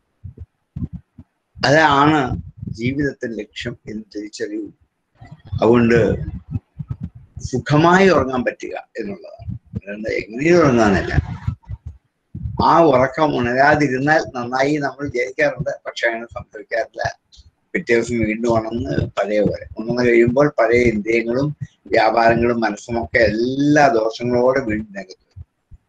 അതാണ് ജീവിതത്തിന്റെ ലക്ഷ്യം എന്ന് തിരിച്ചറിയൂ അതുകൊണ്ട് സുഖമായി ഉറങ്ങാൻ പറ്റുക എന്നുള്ളതാണ് അതുകൊണ്ട് എങ്ങനെയും ഉറങ്ങാന്നല്ല ആ ഉറക്കം ഉണരാതിരുന്നാൽ നന്നായി നമ്മൾ വിചാരിക്കാറുണ്ട് പക്ഷെ അങ്ങനെ സംഭവിക്കാറില്ല പിറ്റേ ദിവസം വീണ്ടും ഉണർന്ന് പഴയ പോലെ ഉണർന്ന് കഴിയുമ്പോൾ പഴയ ഇന്ദ്രിയങ്ങളും വ്യാപാരങ്ങളും മനസ്സും ഒക്കെ എല്ലാ ദോഷങ്ങളോടെ വീണ്ടും രംഗത്ത് വരും.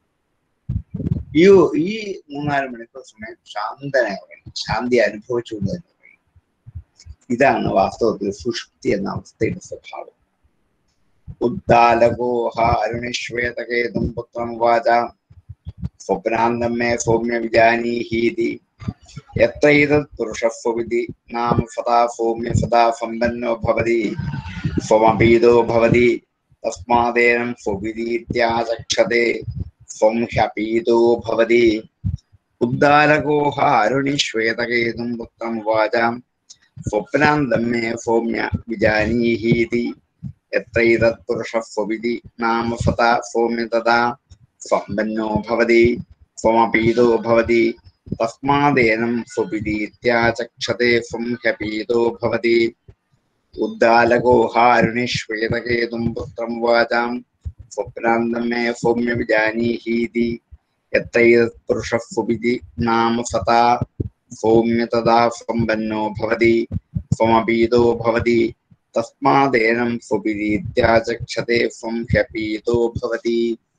ഈ ഈ മൂന്നാല് മണിക്കൂർ സമയം ശാന്തനായി ഉറങ്ങി ശാന്തി അനുഭവിച്ചുകൊണ്ട് തന്നെ ഉറങ്ങി ഇതാണ് വാസ്തവത്തിൽ സുഷുപ്തി എന്ന അവസ്ഥയുടെ സ്വഭാവം ഉദ്ദാലകോഹ അരുണിശ്വേതകേതും പുത്രം വാച സ്വപ്നാന്തം മേ സൗമ്യ വിജാനീഹീതി എത്രൈതത് പുരുഷസ്വവിധി നാം സദാ സൗമ്യ സദാ സമ്പന്നോ ഭവതി സ്വമപീതോ ഭവതി തസ്മാദേനം സ്വവിധീത്യാചക്ഷതേ സ്വം ഹ്യപീതോ ഭവതി ഉദ്ദാലകോഹ അരുണി ശ്വേതകേതും പുത്രം വാചാം സ്വപ്നാന്തം മേ സൗമ്യ വിജാനീഹീതി എത്രൈതത് പുരുഷസ്വവിധി നാം സദാ സൗമ്യ തഥാ സമ്പന്നോ ഭവതി സ്വമപീതോ ഭവതി തസ്മാദേനം സ്വപിതീത്യാചക്ഷതേ സ്വം ഹ്യപീതോ ഭവതി ഉദ്ദാലകോഹാരുണി ശ്വേതകേതും പുത്രം വാചാം സ്വപ്നാന്തം മേ സൗമ്യ വിജാനീഹീതി എത്രൈതത് പുരുഷസ്വപിതി നാമ സതാ സൗമ്യ തഥാ സമ്പന്നോ ഭവതി സ്വമപീതോ ഭവതി തസ്മാദേനം സ്വപിതീത്യാചക്ഷതേ സ്വം ഹ്യപീതോ ഭവതി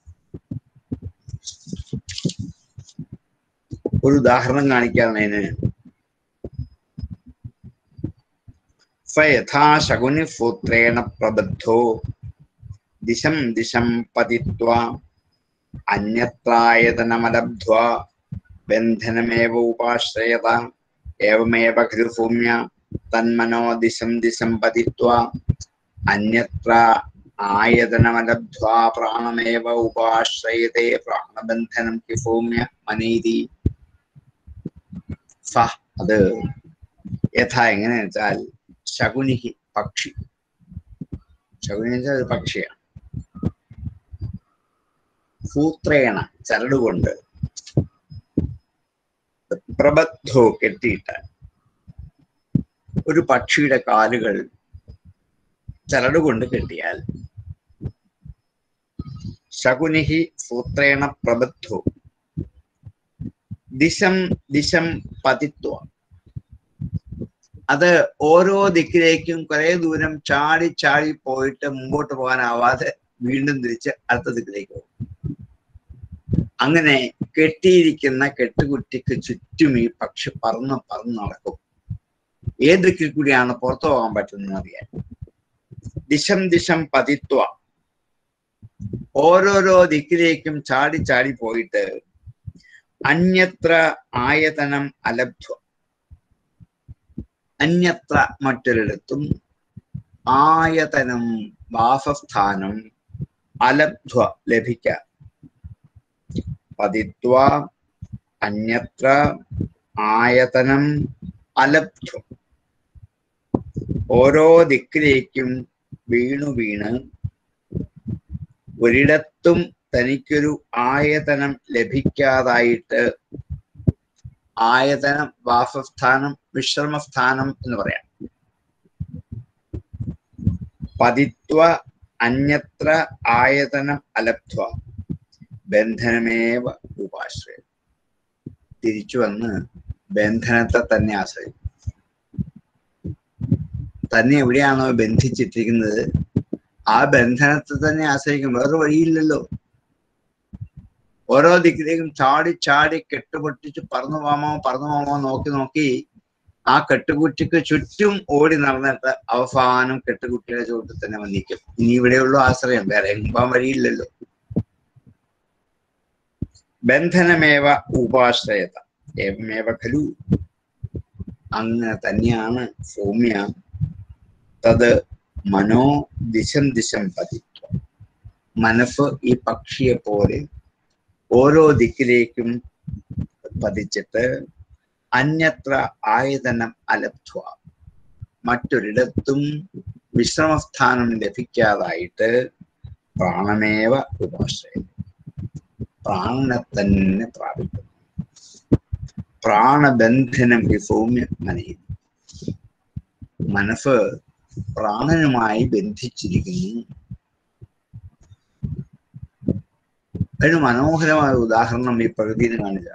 ഒരു ഉദാഹരണം കാണിക്കാണ് അതിന് സ്വയഥാ ശകുനി സൂത്രേണ പ്രബദ്ധോ ദിശം ദിശം പതിത്വ അന്യത്രായതനമലബ്ധ്വ ബന്ധനമേവ ഉപാശ്രയത ഏവമേവ ഖലു സൗമ്യ തന്മനോ ദിശം ദിശം പതിത്വ അന്യത്ര ആയതനമലബ്ധ്വാ പ്രാണമേവ ഉപാശ്രയത്തെ പ്രാണബന്ധനം ഹി സൗമ്യ മനീതി സ അത് യഥാ എങ്ങനെ വെച്ചാൽ ശകുനിഹി പക്ഷി ശകുനി വെച്ചാൽ ഒരു പക്ഷിയാണ് സൂത്രേണ ചരടുകൊണ്ട് പ്രബദ്ധോ കെട്ടിയിട്ട് ഒരു പക്ഷിയുടെ കാലുകൾ ചരടുകൊണ്ട് കെട്ടിയാൽ ശകുനിഹി സൂത്രേണ പ്രബദ്ധോ ദിശം ദിശം പതിത്വ അത് ഓരോ ദിക്കിലേക്കും കുറെ ദൂരം ചാടി ചാടി പോയിട്ട് മുമ്പോട്ട് പോകാനാവാതെ വീണ്ടും തിരിച്ച് അടുത്ത ദിക്കിലേക്ക് പോകും അങ്ങനെ കെട്ടിയിരിക്കുന്ന കെട്ടുകുറ്റിക്ക് ചുറ്റും ഈ പക്ഷി പറന്ന് പറന്ന് നടക്കും ഏത് ദിക്കിൽ കൂടിയാണ് പുറത്തു പോകാൻ പറ്റുന്നത് അറിയാൻ ദിശം ദിശം പതിത്വ ഓരോരോ ദിക്കിലേക്കും ചാടി ചാടി പോയിട്ട് അന്യത്ര ആയതനം അലബ്ധ്വ അന്യത്ര മറ്റൊരിടത്തും ആയതനം വാസസ്ഥാനം അലബ്ധ്വ ലഭിക്ക പതിത്വ അന്യത്ര ആയതനം അലബ്ധ്വ ഓരോ ദിക്കിലേക്കും വീണു വീണ് ഒരിടത്തും തനിക്കൊരു ആയതനം ലഭിക്കാതായിട്ട് ആയതനം വാസസ്ഥാനം വിശ്രമസ്ഥാനം എന്ന് പറയാം പതിത്വ അന്യത്ര ആയതനം അലബ്ധ്വ ബന്ധനമേവ ഉപാശ്രയം തിരിച്ചു വന്ന് ബന്ധനത്തെ തന്നെ ആശ്രയിക്കും തന്നെ എവിടെയാണോ ബന്ധിച്ചിട്ടിരിക്കുന്നത് ആ ബന്ധനത്തെ തന്നെ ആശ്രയിക്കും വേറെ വഴിയില്ലല്ലോ ഓരോ ദിക്കിലേക്കും ചാടി ചാടി കെട്ടുപൊട്ടിച്ച് പറന്നു പോകാമോ പറന്നു പോകാമോ നോക്കി നോക്കി ആ കെട്ടുകുറ്റിക്ക് ചുറ്റും ഓടി നടന്നിട്ട് അവസാനം കെട്ടുകുട്ടിയുടെ ചുവട്ടിൽ തന്നെ വന്നിക്കും ഇനി ഇവിടെയുള്ള ആശ്രയം വേറെ എങ്ങും പോകാൻ വഴിയില്ലല്ലോ ബന്ധനമേവ ഉപാശ്രയത ഏവമേവ ഖലു അങ്ങനെ തന്നെയാണ് സൗമ്യ തത് മനോ ദിശം ദിശം പതിത്വം മനസ്സ് ഈ പക്ഷിയെ പോലെ ഓരോ ദിക്കിലേക്കും പതിച്ചിട്ട് അന്യത്ര ആയതനം അലബ്ധ്വ മറ്റൊരിടത്തും വിശ്രമസ്ഥാനം ലഭിക്കാതായിട്ട് പ്രാണമേവ ഉപാശ്രയം പ്രാണനെ തന്നെ പ്രാപിക്കുന്നു പ്രാണബന്ധനം ഈ സൗമ്യ മനയിൽ മനസ്സ് പ്രാണനുമായി ബന്ധിച്ചിരിക്കുന്നു ഒരു മനോഹരമായ ഉദാഹരണം ഈ പ്രകൃതിയിൽ കാണില്ല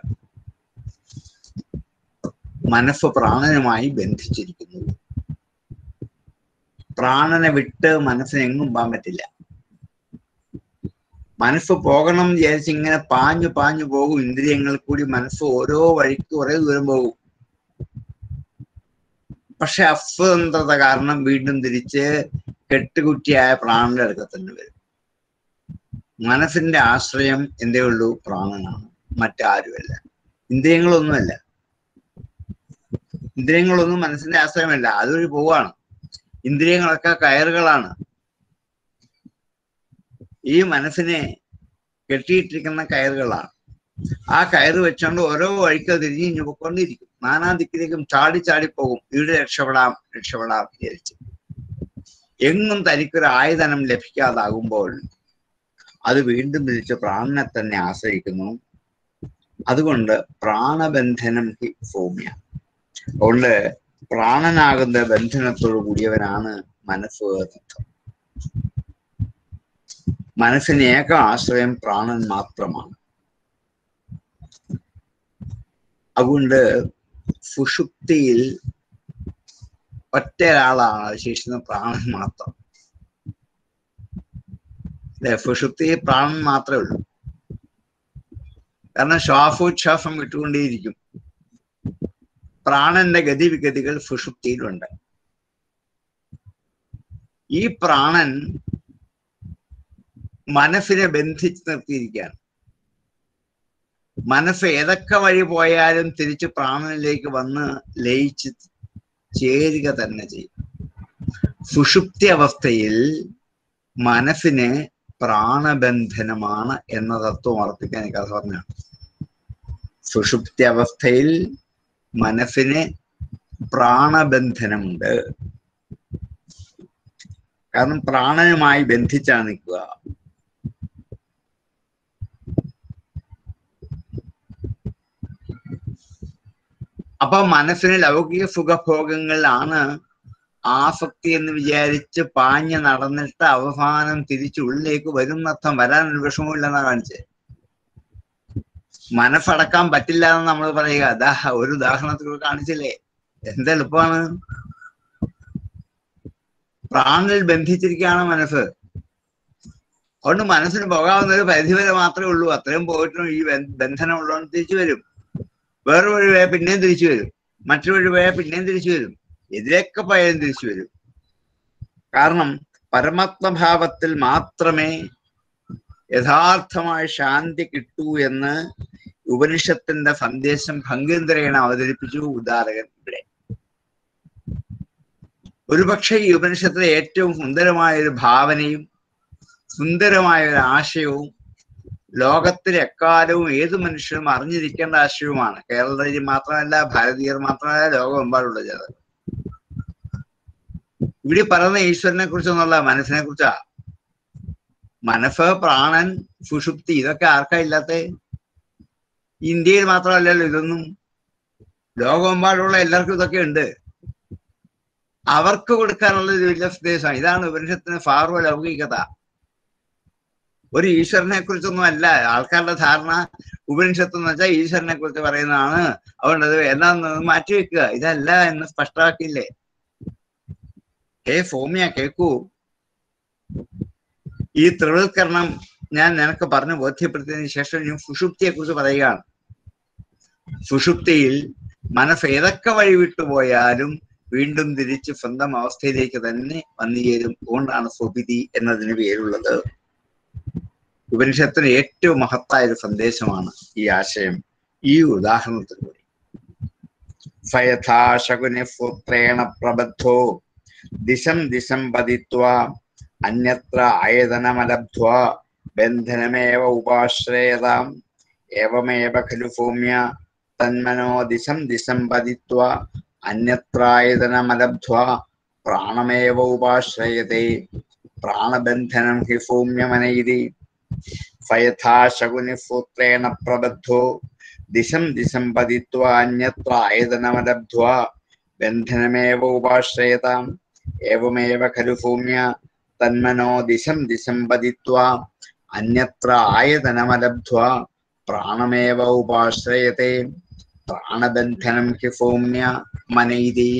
മനസ്സ് പ്രാണനുമായി ബന്ധിച്ചിരിക്കുന്നു പ്രാണനെ വിട്ട് മനസ്സിന് എങ്ങും പോകാൻ പറ്റില്ല മനസ്സ് പോകണം എന്ന് വിചാരിച്ച് ഇങ്ങനെ പാഞ്ഞു പാഞ്ഞു പോകും ഇന്ദ്രിയങ്ങൾ കൂടി മനസ്സ് ഓരോ വഴിക്ക് കുറെ ദൂരം പോകും പക്ഷെ അസ്വതന്ത്രത കാരണം വീണ്ടും തിരിച്ച് കെട്ടുകുറ്റിയായ പ്രാണന്റെ അടുക്ക തന്നെ വരും മനസ്സിന്റെ ആശ്രയം എന്തേ ഉള്ളൂ പ്രാണനാണ് മറ്റാരുമല്ല ഇന്ദ്രിയങ്ങളൊന്നുമല്ല ഇന്ദ്രിയങ്ങളൊന്നും മനസ്സിന്റെ ആശ്രയമല്ല അതുവഴി പോവാണ് ഇന്ദ്രിയങ്ങളൊക്കെ കയറുകളാണ് ഈ മനസ്സിനെ കെട്ടിയിട്ടിരിക്കുന്ന കയറുകളാണ് ആ കയറ് വെച്ചുകൊണ്ട് ഓരോ വഴിക്ക് തിരിഞ്ഞു പൊക്കൊണ്ടിരിക്കും നാനാ ദിക്കിലേക്കും ചാടി ചാടി പോകും ഇവിടെ രക്ഷപ്പെടാം രക്ഷപ്പെടാം വിചാരിച്ച് എങ്ങും തനിക്കൊരു ആയുധനം ലഭിക്കാതാകുമ്പോൾ അത് വീണ്ടും തിരിച്ച് പ്രാണനെ തന്നെ ആശ്രയിക്കുന്നു അതുകൊണ്ട് പ്രാണബന്ധനം ഹി സൗമ്യ അതുകൊണ്ട് പ്രാണനാകുന്ന ബന്ധനത്തോടു കൂടിയവനാണ് മനസ്സ് എന്നർത്ഥം മനസ്സിന് ഏക ആശ്രയം പ്രാണൻ മാത്രമാണ് അതുകൊണ്ട് സുഷുപ്തിയിൽ ഒറ്റ ഒരാളാണ് അവശേഷിക്കുന്ന പ്രാണൻ മാത്രം അല്ലെ സുഷുപ്തിയിൽ പ്രാണൻ മാത്രമേ ഉള്ളൂ കാരണം ശ്വാസോച്ഛ്വാസം വിട്ടുകൊണ്ടേയിരിക്കും പ്രാണന്റെ ഗതിവിഗതികൾ സുഷുപ്തിയിലുണ്ട് ഈ പ്രാണൻ മനസ്സിനെ ബന്ധിച്ച് നിർത്തിയിരിക്കുകയാണ് മനസ്സ് ഏതൊക്കെ വഴി പോയാലും തിരിച്ച് പ്രാണനിലേക്ക് വന്ന് ലയിച്ച് ചേരുക തന്നെ ചെയ്യും സുഷുപ്തി അവസ്ഥയിൽ മനസ്സിന് പ്രാണബന്ധനമാണ് എന്ന തത്വം ഉറപ്പിക്കാൻ കഥ പറഞ്ഞാണ് സുഷുപ്തി അവസ്ഥയിൽ മനസ്സിന് പ്രാണബന്ധനമുണ്ട് കാരണം പ്രാണനുമായി ബന്ധിച്ചാണ് നിൽക്കുക അപ്പൊ മനസ്സിന് ലൗകിക സുഖഭോഗങ്ങളിലാണ് ആസക്തി എന്ന് വിചാരിച്ച് പാഞ്ഞ് നടന്നിട്ട് അവസാനം തിരിച്ചുള്ളിലേക്ക് വരുന്നർത്ഥം വരാൻ ഒരു വിഷമമില്ലെന്നാ കാണിച്ചത് മനസ്സടക്കാൻ പറ്റില്ല എന്ന് നമ്മൾ പറയുക അതാ ഒരു ഉദാഹരണത്തിൽ കാണിച്ചില്ലേ എന്തെളുപ്പമാണ് പ്രാണനിൽ ബന്ധിച്ചിരിക്കുകയാണ് മനസ്സ് അതുകൊണ്ട് മനസ്സിന് പോകാവുന്ന ഒരു പരിധി വരെ മാത്രമേ ഉള്ളൂ അത്രയും പോയിട്ടും ഈ ബന്ധനം ഉള്ളതുകൊണ്ട് തിരിച്ചു വരും വേറെ വഴി പോയാൽ പിന്നെയും തിരിച്ചു വരും മറ്റൊരു വഴി പോയാൽ പിന്നെയും തിരിച്ചു വരും എതിരൊക്കെ പോയാലും തിരിച്ചു വരും കാരണം പരമാത്മഭാവത്തിൽ മാത്രമേ യഥാർത്ഥമായ ശാന്തി കിട്ടൂ എന്ന് ഉപനിഷത്തിന്റെ സന്ദേശം ഭംഗീന്ദ്രേണ അവതരിപ്പിച്ചു ഉദാരകൻ ഇവിടെ ഒരുപക്ഷെ ഈ ഉപനിഷത്തിലെ ഏറ്റവും സുന്ദരമായ ഒരു ഭാവനയും സുന്ദരമായ ഒരു ആശയവും ലോകത്തിൽ എക്കാലവും ഏത് മനുഷ്യനും അറിഞ്ഞിരിക്കേണ്ട ആശയവുമാണ് കേരളത്തിൽ മാത്രമല്ല ഭാരതീയർ മാത്രമല്ല ലോകമെമ്പാടുള്ള ജനത ഇവിടെ പറയുന്ന ഈശ്വരനെ കുറിച്ചൊന്നുള്ള മനസ്സിനെ കുറിച്ചാ മനസ്സ് പ്രാണൻ സുഷുപ്തി ഇതൊക്കെ ആർക്കാ ഇല്ലാത്ത ഇന്ത്യയിൽ മാത്രമല്ലല്ലോ ഇതൊന്നും ലോകമെമ്പാടുള്ള എല്ലാവർക്കും ഇതൊക്കെ ഉണ്ട് അവർക്ക് കൊടുക്കാനുള്ള ഒരു വലിയ സന്ദേശമാണ് ഇതാണ് ഉപനിഷത്തിന് ഫാർവ ലൗകികത ഒരു ഈശ്വരനെ കുറിച്ചൊന്നും അല്ല ആൾക്കാരുടെ ധാരണ ഉപനിഷത്ത് എന്ന് വെച്ചാൽ ഈശ്വരനെ കുറിച്ച് പറയുന്നതാണ് അതുകൊണ്ട് അത് എന്താന്ന് മാറ്റിവെക്കുക ഇതല്ല എന്ന് സ്പഷ്ടമാക്കിയില്ലേ ഹേ സൗമ്യ കേക്കൂ ഈ ത്രിവത്കരണം ഞാൻ നിനക്ക് പറഞ്ഞു ബോധ്യപ്പെടുത്തിയതിനു ശേഷം ഞാൻ സുഷുപ്തിയെ കുറിച്ച് പറയുകയാണ് സുഷുപ്തിയിൽ മനസ്സ് ഏതൊക്കെ വഴി വിട്ടുപോയാലും വീണ്ടും തിരിച്ച് സ്വന്തം അവസ്ഥയിലേക്ക് തന്നെ വന്നു ചേരും അതുകൊണ്ടാണ് സ്വപിതി എന്നതിന് പേരുള്ളത് ഉപനിഷത്തിന് ഏറ്റവും മഹത്തായ ഒരു സന്ദേശമാണ് ഈ ആശയം ഈ ഉദാഹരണത്തിലൂടെ സയഥാ ശകുനി പുത്രേണ പ്രബദ്ധോ ദിശം ദിശം പതിത്വ അന്യത്ര ആയതനമലബ്ധ്വ ബന്ധനമേവ ഉപാശ്രയതാം ഏവമേവ ഖലു ഭൂമ്യ തന്മനോ ദിശം ദിശം പതിത്വ അന്യത്രായതനമലബ്ധ്വ പ്രാണമേവ ഉപാശ്രയത്തെ പ്രാണബന്ധനം ഹി ഭൂമ്യമനൈതി ഫയഥാ ശകുനിപുത്രേണ പ്രബദ്ധോ ദിശം ദിശം പതിത്വ അന്യത്ര ആയതനമലബ്ധ്വ ബന്ധനമേവ ഉപാശ്രയതാം ഏവമേവ ഖലു ഭൂമ്യ തന്മനോ ദിശം ദിശം പതിത്വ അന്യത്ര ആയതനമലബ്ധ്വ പ്രാണമേവ ഉപാശ്രയത്തെ പ്രാണബന്ധനം ഹി ഭൂമ്യ മനൈതി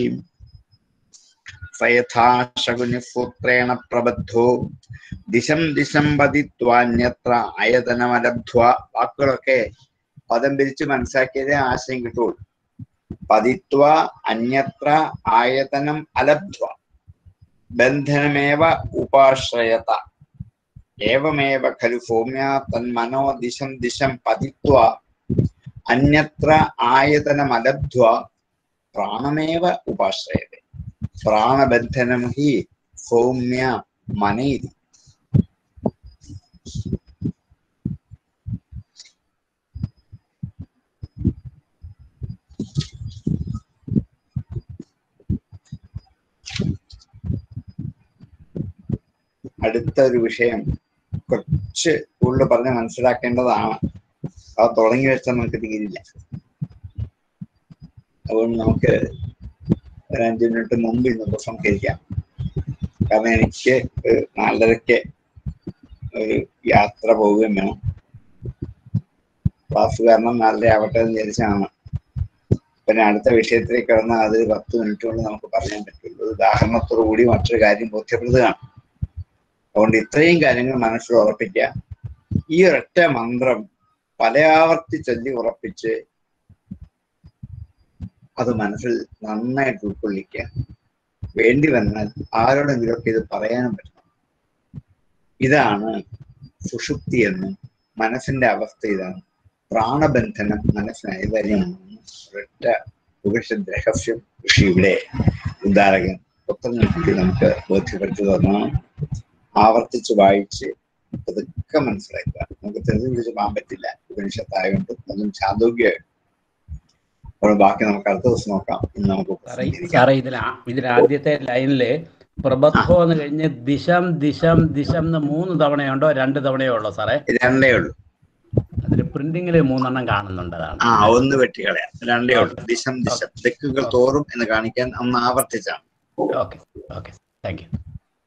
ഫയഥാ ശകുനിപുത്രേണ പ്രബദ്ധോ ദിശം ദിശം പതിത്വാന്യത്ര ആയതനമലബ്ധ്വ വാക്കുകളൊക്കെ പദം പിരിച്ച് മനസ്സിലാക്കിയതേ ആശയം കിട്ടുള്ളൂ പതിത്വ അന്യത്ര ആയതനം അലബ്ധ്വ ബന്ധനമേവ ഉപാശ്രയത ഏവമേവ ഖലു ഭൂമ്യ തന്മനോ ദിശം ദിശം പതിത്വ അന്യത്ര ആയതനമലബ്ധ്വ പ്രാണമേവ ഉപാശ്രയത പ്രാണബന്ധനം ഹി സൗമ്യ മനൈതി അടുത്ത ഒരു വിഷയം കുറച്ച് കൂടുതൽ പറഞ്ഞ് മനസ്സിലാക്കേണ്ടതാണ് അത് തുടങ്ങി വെച്ചാൽ നമുക്ക് തീരില്ല അതുകൊണ്ട് നമുക്ക് ഒരു അഞ്ച് മിനിറ്റ് മുമ്പ് ഇന്ന് സംസാരിക്കാം കാരണം എനിക്ക് ഒരു നാലരയ്ക്ക് ഒരു യാത്ര പോവുകയും വേണം ക്ലാസ് കാരണം നാലര ആവട്ടെ എന്ന് വിചാരിച്ചാണ് പിന്നെ അടുത്ത വിഷയത്തിലേക്ക് കിടന്നാൽ അത് പത്ത് മിനിറ്റ് കൊണ്ട് നമുക്ക് പറയാൻ പറ്റുള്ളൂ ഉദാഹരണത്തോടു കൂടി മറ്റൊരു കാര്യം ബോധ്യപ്പെടുത്തുകയാണ് അതുകൊണ്ട് ഇത്രയും കാര്യങ്ങൾ മനസ്സിൽ ഉറപ്പിക്കുക ഈ ഒരൊറ്റ മന്ത്രം പലയാവർത്തി ചൊല്ലി ഉറപ്പിച്ച് അത് മനസ്സിൽ നന്നായിട്ട് ഉൾക്കൊള്ളിക്കുക വേണ്ടി വന്നാൽ ആരോടെങ്കിലുമൊക്കെ ഇത് പറയാനും പറ്റണം ഇതാണ് സുഷുപ്തി എന്നും മനസ്സിന്റെ അവസ്ഥ ഇതാണ് പ്രാണബന്ധനം മനസ്സിനായ കാര്യമാണ് ഒരൊറ്റ ഉപനിഷത്ത് രഹസ്യം ഋഷി ഇവിടെ ഉദാരകൻ പുത്രനെ നമുക്ക് ബോധ്യപ്പെടുത്തി തന്നാണ് ആവർത്തിച്ച് വായിച്ച് അതൊക്കെ മനസ്സിലാക്കുക നമുക്ക് തെളിഞ്ഞിച്ച് പോകാൻ പറ്റില്ല ഉപനിഷത്തായതുകൊണ്ട് അതും ചാന്തോഗ്യ അപ്പോൾ ബാക്കി നമുക്ക് അടുത്ത ദിവസം നോക്കാം ഇന്ന് നമുക്ക് സാറേ പ്രസിദ്ധീകരിക്കാം. സാറേ ഇതിൽ ഇതിൽ ആദ്യത്തെ ലൈനില് പ്രബദ്ധോ എന്ന് കഴിഞ്ഞ് ദിശം ദിശം ദിശം എന്ന് മൂന്ന് തവണയുണ്ടോ രണ്ട് തവണയോ ഉള്ളോ സാറേ രണ്ടേ ഉള്ളൂ അതിൽ പ്രിന്റിങ്ങിൽ മൂന്നെണ്ണം കാണുന്നുണ്ട് അതാണ് ആ ഒന്ന് വെട്ടിക്കളയാം രണ്ടേ ഉള്ളൂ ദിശം ദിശം ദിക്കുകൾ തോറും എന്ന് കാണിക്കാൻ ഒന്ന് ആവർത്തിച്ചാണ് okay okay thank you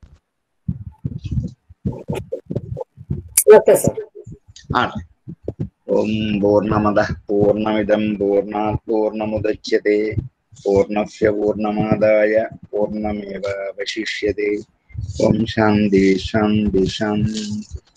okay sir ആണ് ഓം പൂർണ്ണമത പൂർണ്ണമിതം പൂർണ്ണാത് പൂർണ്ണമുദച്യത്തെ പൂർണ്ണസ്യ പൂർണ്ണമാദായ പൂർണ്ണമേവ അവശിഷ്യത്തെ ഓം ശാന്തി ശാന്തി ശാന്തി